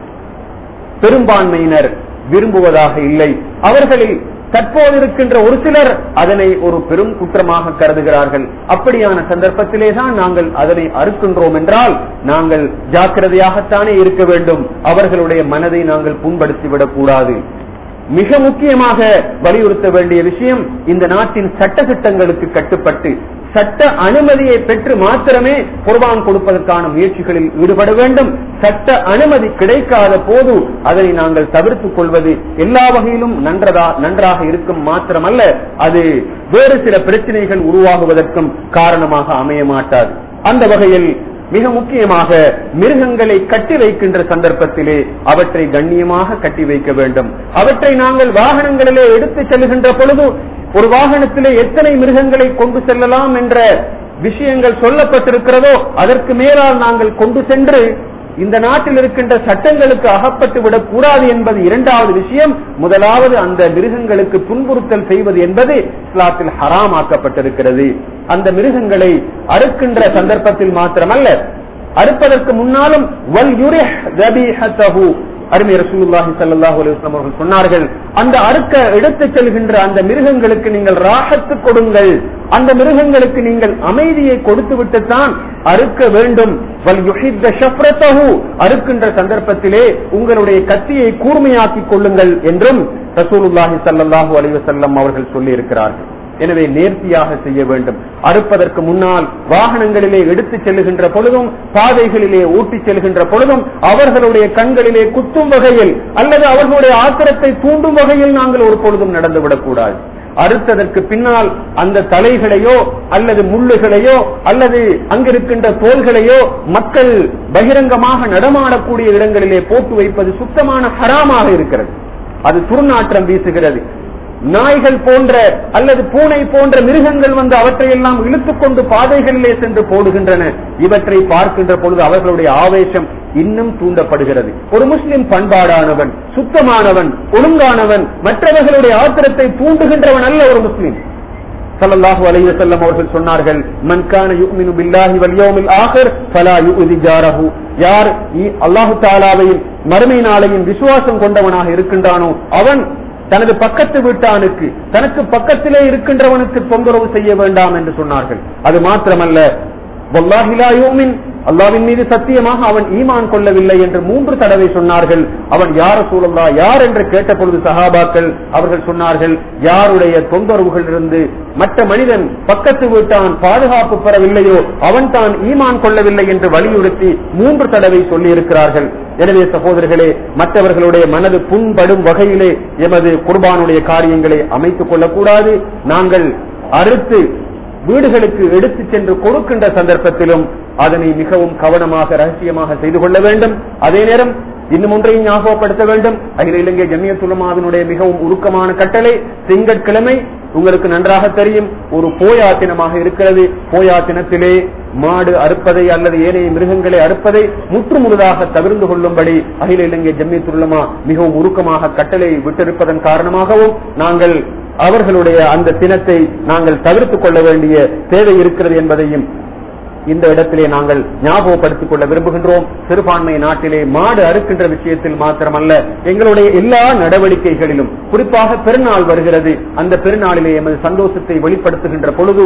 A: பெரும்பான்மையினர் விரும்புவதாக இல்லை அவர்களில் தற்போது இருக்கின்ற ஒரு சிலர் அதனை ஒரு பெரும் குற்றமாக கருதுகிறார்கள் அப்படியான சந்தர்ப்பத்திலே தான் நாங்கள் அதனை அறுக்கின்றோம் என்றால் நாங்கள் ஜாக்கிரதையாகத்தானே இருக்க வேண்டும் அவர்களுடைய மனதை நாங்கள் புண்படுத்திவிடக் கூடாது மிக முக்கியமாக வலியுறுத்த வேண்டிய விஷயம் இந்த நாட்டின் சட்ட திட்டங்களுக்கு கட்டுப்பட்டு சட்ட அனுமதியை பெற்று மாத்திரமே குர்பான் கொடுப்பதற்கான முயற்சிகளில் ஈடுபட வேண்டும் சட்ட அனுமதி கிடைக்காத போது அதனை நாங்கள் தவிர்த்துக் கொள்வது எல்லா வகையிலும் நன்றதா நன்றாக இருக்கும் மாத்திரமல்ல அது வேறு சில பிரச்சனைகள் உருவாகுவதற்கும் காரணமாக அமைய மாட்டாது அந்த வகையில் மிக முக்கியமாக மிருகங்களை கட்டி வைக்கின்ற சந்தர்ப்பத்திலே அவற்றை கண்ணியமாக கட்டி வைக்க வேண்டும் அவற்றை நாங்கள் வாகனங்களிலே எடுத்து செல்கின்ற பொழுது ஒரு வாகனத்திலே எத்தனை மிருகங்களை கொண்டு செல்லலாம் என்ற விஷயங்கள் சொல்லப்பட்டிருக்கிறதோ அதற்கு மேலால் நாங்கள் கொண்டு சென்று இந்த நாட்டில் இருக்கின்ற சட்டங்களுக்கு அகப்பட்டு விடக் கூடாது என்பது இரண்டாவது விஷயம் முதலாவது அந்த மிருகங்களுக்கு துன்புறுத்தல் செய்வது என்பது இஸ்லாத்தில் ஹராமாக்கப்பட்டிருக்கிறது அந்த மிருகங்களை அறுக்கின்ற சந்தர்ப்பத்தில் மாத்திரமல்ல அறுப்பதற்கு முன்னாலும் வல் யுரிஹ் தபீஹத்தஹு அருமை ரசூலுல்லாஹி ஸல்லல்லாஹு அலைஹி வஸல்லம் அவர்கள் சொன்னார்கள் அந்த அறுக்க எடுத்துச் செல்கின்ற அந்த மிருகங்களுக்கு நீங்கள் ராஹத்து கொடுங்கள் அந்த மிருகங்களுக்கு நீங்கள் அமைதியை கொடுத்து விட்டுத்தான் அறுக்க வேண்டும் வல் யுஹித்த ஷஃப்ரத்தஹு அறுக்கின்ற சந்தர்ப்பத்திலே உங்களுடைய கத்தியை கூர்மையாக்கிக் கொள்ளுங்கள் என்றும் ரசூலுல்லாஹி ஸல்லல்லாஹு அலைஹி வஸல்லம் அவர்கள் சொல்லி இருக்கிறார்கள் எனவே நேர்த்தியாக செய்ய வேண்டும் அறுப்பதற்கு முன்னால் வாகனங்களிலே எடுத்துச் செல்லுகின்ற பொழுதும் பாதைகளிலே ஊட்டிச் செல்கின்ற பொழுதும் அவர்களுடைய கண்களிலே குத்தும் வகையில் அல்லது அவர்களுடைய ஆத்திரத்தை தூண்டும் வகையில் நாங்கள் ஒரு பொழுதும் நடந்துவிடக் கூடாது அறுத்ததற்கு பின்னால் அந்த தலைகளையோ அல்லது முள்ளுகளையோ அல்லது அங்கிருக்கின்ற தோள்களையோ மக்கள் பகிரங்கமாக நடமாடக்கூடிய இடங்களிலே போட்டு வைப்பது சுத்தமான ஹராமாக இருக்கிறது அது துர்நாற்றம் வீசுகிறது நாய்கள் போன்ற அல்லது பூனை போன்ற மிருகங்கள் வந்து அவற்றையெல்லாம் இழுத்துக் கொண்டு பாதைகளிலே சென்று போடுகின்றன இவற்றை பார்க்கின்ற பொழுது அவர்களுடைய ஆவேசம் இன்னும் தூண்டப்படுகிறது ஒரு முஸ்லிம் பண்பாடானவன் சுத்தமானவன் ஒழுங்கானவன் மற்றவர்களுடைய ஆத்திரத்தை தூண்டுகின்றவன் அல்ல ஒரு முஸ்லிம் ஸல்லல்லாஹு அலைஹி வஸல்லம் அவர்கள் சொன்னார்கள் மன் கான யுமினு பில்லாஹி வல் யௌமில் ஆகிர் ஃபலா யுதி ஜாரஹு யார் இ- அல்லாஹ் தஆலாவையும் மறுமை நாளையும் விசுவாசம் கொண்டவனாக இருக்கின்றானோ அவன் தனது பக்கத்து வீட்டானுக்கு தனக்கு பக்கத்திலே இருக்கின்றவனுக்கு தொந்தரவு செய்ய வேண்டாம் என்று சொன்னார்கள் அது மாத்திரமல்ல வல்லாஹி லா யுமின் அல்லாவின் மீது சத்தியமாக அவன் ஈமான் கொள்ளவில்லை என்று மூன்று தடவை சொன்னார்கள் அவன் யார சூழல்லா யார் என்று கேட்ட பொழுது சஹாபாக்கள் அவர்கள் சொன்னார்கள் யாருடைய தொந்தரவுகளிலிருந்து மற்ற மனிதன் பக்கத்து வீட்டான் பாதுகாப்பு பெறவில்லையோ அவன் தான் ஈமான் கொள்ளவில்லை என்று வலியுறுத்தி மூன்று தடவை சொல்லி இருக்கிறார்கள் எனவே சகோதரர்களே மற்றவர்களுடைய மனது புண்படும் வகையிலே எமது குர்பானுடைய காரியங்களை அமைத்துக் கொள்ளக்கூடாது நாங்கள் அறுத்து வீடுகளுக்கு எடுத்து சென்று கொடுக்கின்ற சந்தர்ப்பத்திலும் அதனை மிகவும் கவனமாக ரகசியமாக செய்து கொள்ள வேண்டும் அதே நேரம் இன்னும் ஒன்றையும் ஞாபகப்படுத்த வேண்டும் அகில இலங்கை ஜமியத்துலமாவினுடைய மிகவும் உருக்கமான கட்டளை திங்கட்கிழமை உங்களுக்கு நன்றாக தெரியும் ஒரு போயாத்தினமாக இருக்கிறது போயாத்தினத்திலே மாடு அறுப்பதை அல்லது ஏனைய மிருகங்களை அறுப்பதை முற்று முழுதாக தவிர்ந்து கொள்ளும்படி அகில இலங்கை ஜம்மியத்துலமா மிகவும் உருக்கமாக கட்டளை விட்டிருப்பதன் காரணமாகவும் நாங்கள் அவர்களுடைய அந்த தினத்தை நாங்கள் தவிர்த்துக் கொள்ள வேண்டிய தேவை இருக்கிறது என்பதையும் இந்த இடத்திலே நாங்கள் ஞாபகப்படுத்திக் கொள்ள விரும்புகின்றோம் சிறுபான்மை நாட்டிலே மாடு அறுக்கின்ற விஷயத்தில் மாத்திரமல்ல எங்களுடைய எல்லா நடவடிக்கைகளிலும் குறிப்பாக பெருநாள் வருகிறது அந்த பெருநாளிலே எமது சந்தோஷத்தை வெளிப்படுத்துகின்ற பொழுது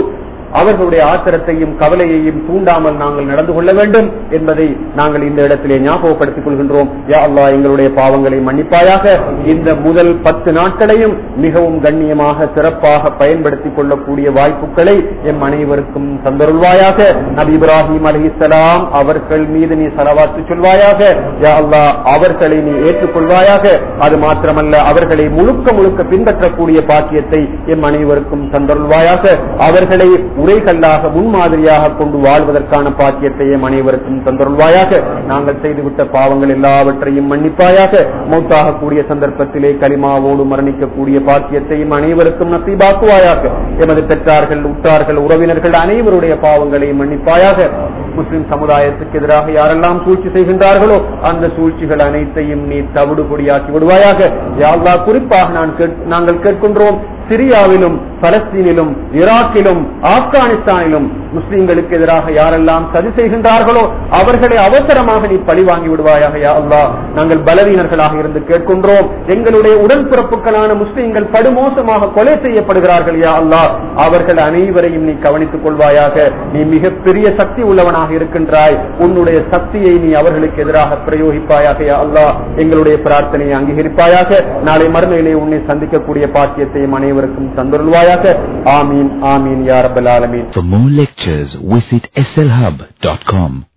A: அவர்களுடைய ஆத்திரத்தையும் கவலையையும் தூண்டாமல் நாங்கள் நடந்து கொள்ள வேண்டும் என்பதை நாங்கள் இந்த இடத்திலே ஞாபகப்படுத்திக் கொள்கின்றோம் யா அல்லாஹ் எங்களுடைய பாவங்களை மன்னிப்பாயாக இந்த முதல் பத்து நாட்களையும் மிகவும் கண்ணியமாக சிறப்பாக பயன்படுத்திக் கொள்ளக்கூடிய வாய்ப்புகளை எம் அனைவருக்கும் தந்தருள்வாயாக நபி இப்ராஹிம் அலிசலாம் அவர்கள் மீது நீ சலவாத்து சொல்வாயாக யா அல்லாஹ் அவர்களை நீ ஏற்றுக்கொள்வாயாக அது மாத்திரமல்ல அவர்களை முழுக்க முழுக்க பின்பற்றக்கூடிய பாக்கியத்தை எம் அனைவருக்கும் தந்தருள்வாயாக அவர்களை உரைகல்லாக முன்மாதிரியாக கொண்டு வாழ்வதற்கான பாக்கியத்தை எம் அனைவருக்கும் தந்தருள்வாயாக நாங்கள் செய்துவிட்ட பாவங்கள் எல்லாவற்றையும் மன்னிப்பாயாக மௌத்தாக கூடிய சந்தர்ப்பத்திலே கலிமாவோடு மரணிக்கக்கூடிய பாக்கியத்தையும் அனைவருக்கும் நசீபாக்குவாயாக எமது பெற்றார்கள் உற்றார்கள் உறவினர்கள் அனைவருடைய பாவங்களை மன்னிப்பாயாக முஸ்லிம் சமுதாயத்துக்கு எதிராக யாரெல்லாம் சூழ்ச்சி செய்கின்றார்களோ அந்த சூழ்ச்சிகள் அனைத்தையும் நீ தவிடு பொடியாக்கி விடுவாயாக யாழ்லா குறிப்பாக நான் கேட்- நாங்கள் கேட்கின்றோம் சிரியாவிலும் பலஸ்தீனிலும் ஈராக்கிலும் ஆப்கானிஸ்தானிலும் முஸ்லிம்களுக்கு எதிராக யாரெல்லாம் சதி செய்கின்றார்களோ அவர்களை அவசரமாக நீ பழி வாங்கி விடுவாயாக யா அல்லாஹ் நாங்கள் பலவீனர்களாக இருந்து கேட்கின்றோம் எங்களுடைய உடன்பிறப்புகளான முஸ்லிம்கள் படுமோசமாக கொலை செய்யப்படுகிறார்கள் யா அல்லாஹ் அவர்கள் அனைவரையும் நீ கவனித்துக் கொள்வாயாக நீ மிகப்பெரிய சக்தி உள்ளவனாக இருக்கின்றாய் உன்னுடைய சக்தியை நீ அவர்களுக்கு எதிராக பிரயோகிப்பாயாக யா அல்லாஹ் எங்களுடைய பிரார்த்தனையை அங்கீகரிப்பாயாக நாளை மறுமையிலே உன்னை சந்திக்கக்கூடிய பாக்கியத்தையும் அனைவருக்கும் தந்துருள்வாயாக ஆமீன் ஆமீன் யா ரப்பல் ஆலமீன்
B: For more lectures, visit slhub.com.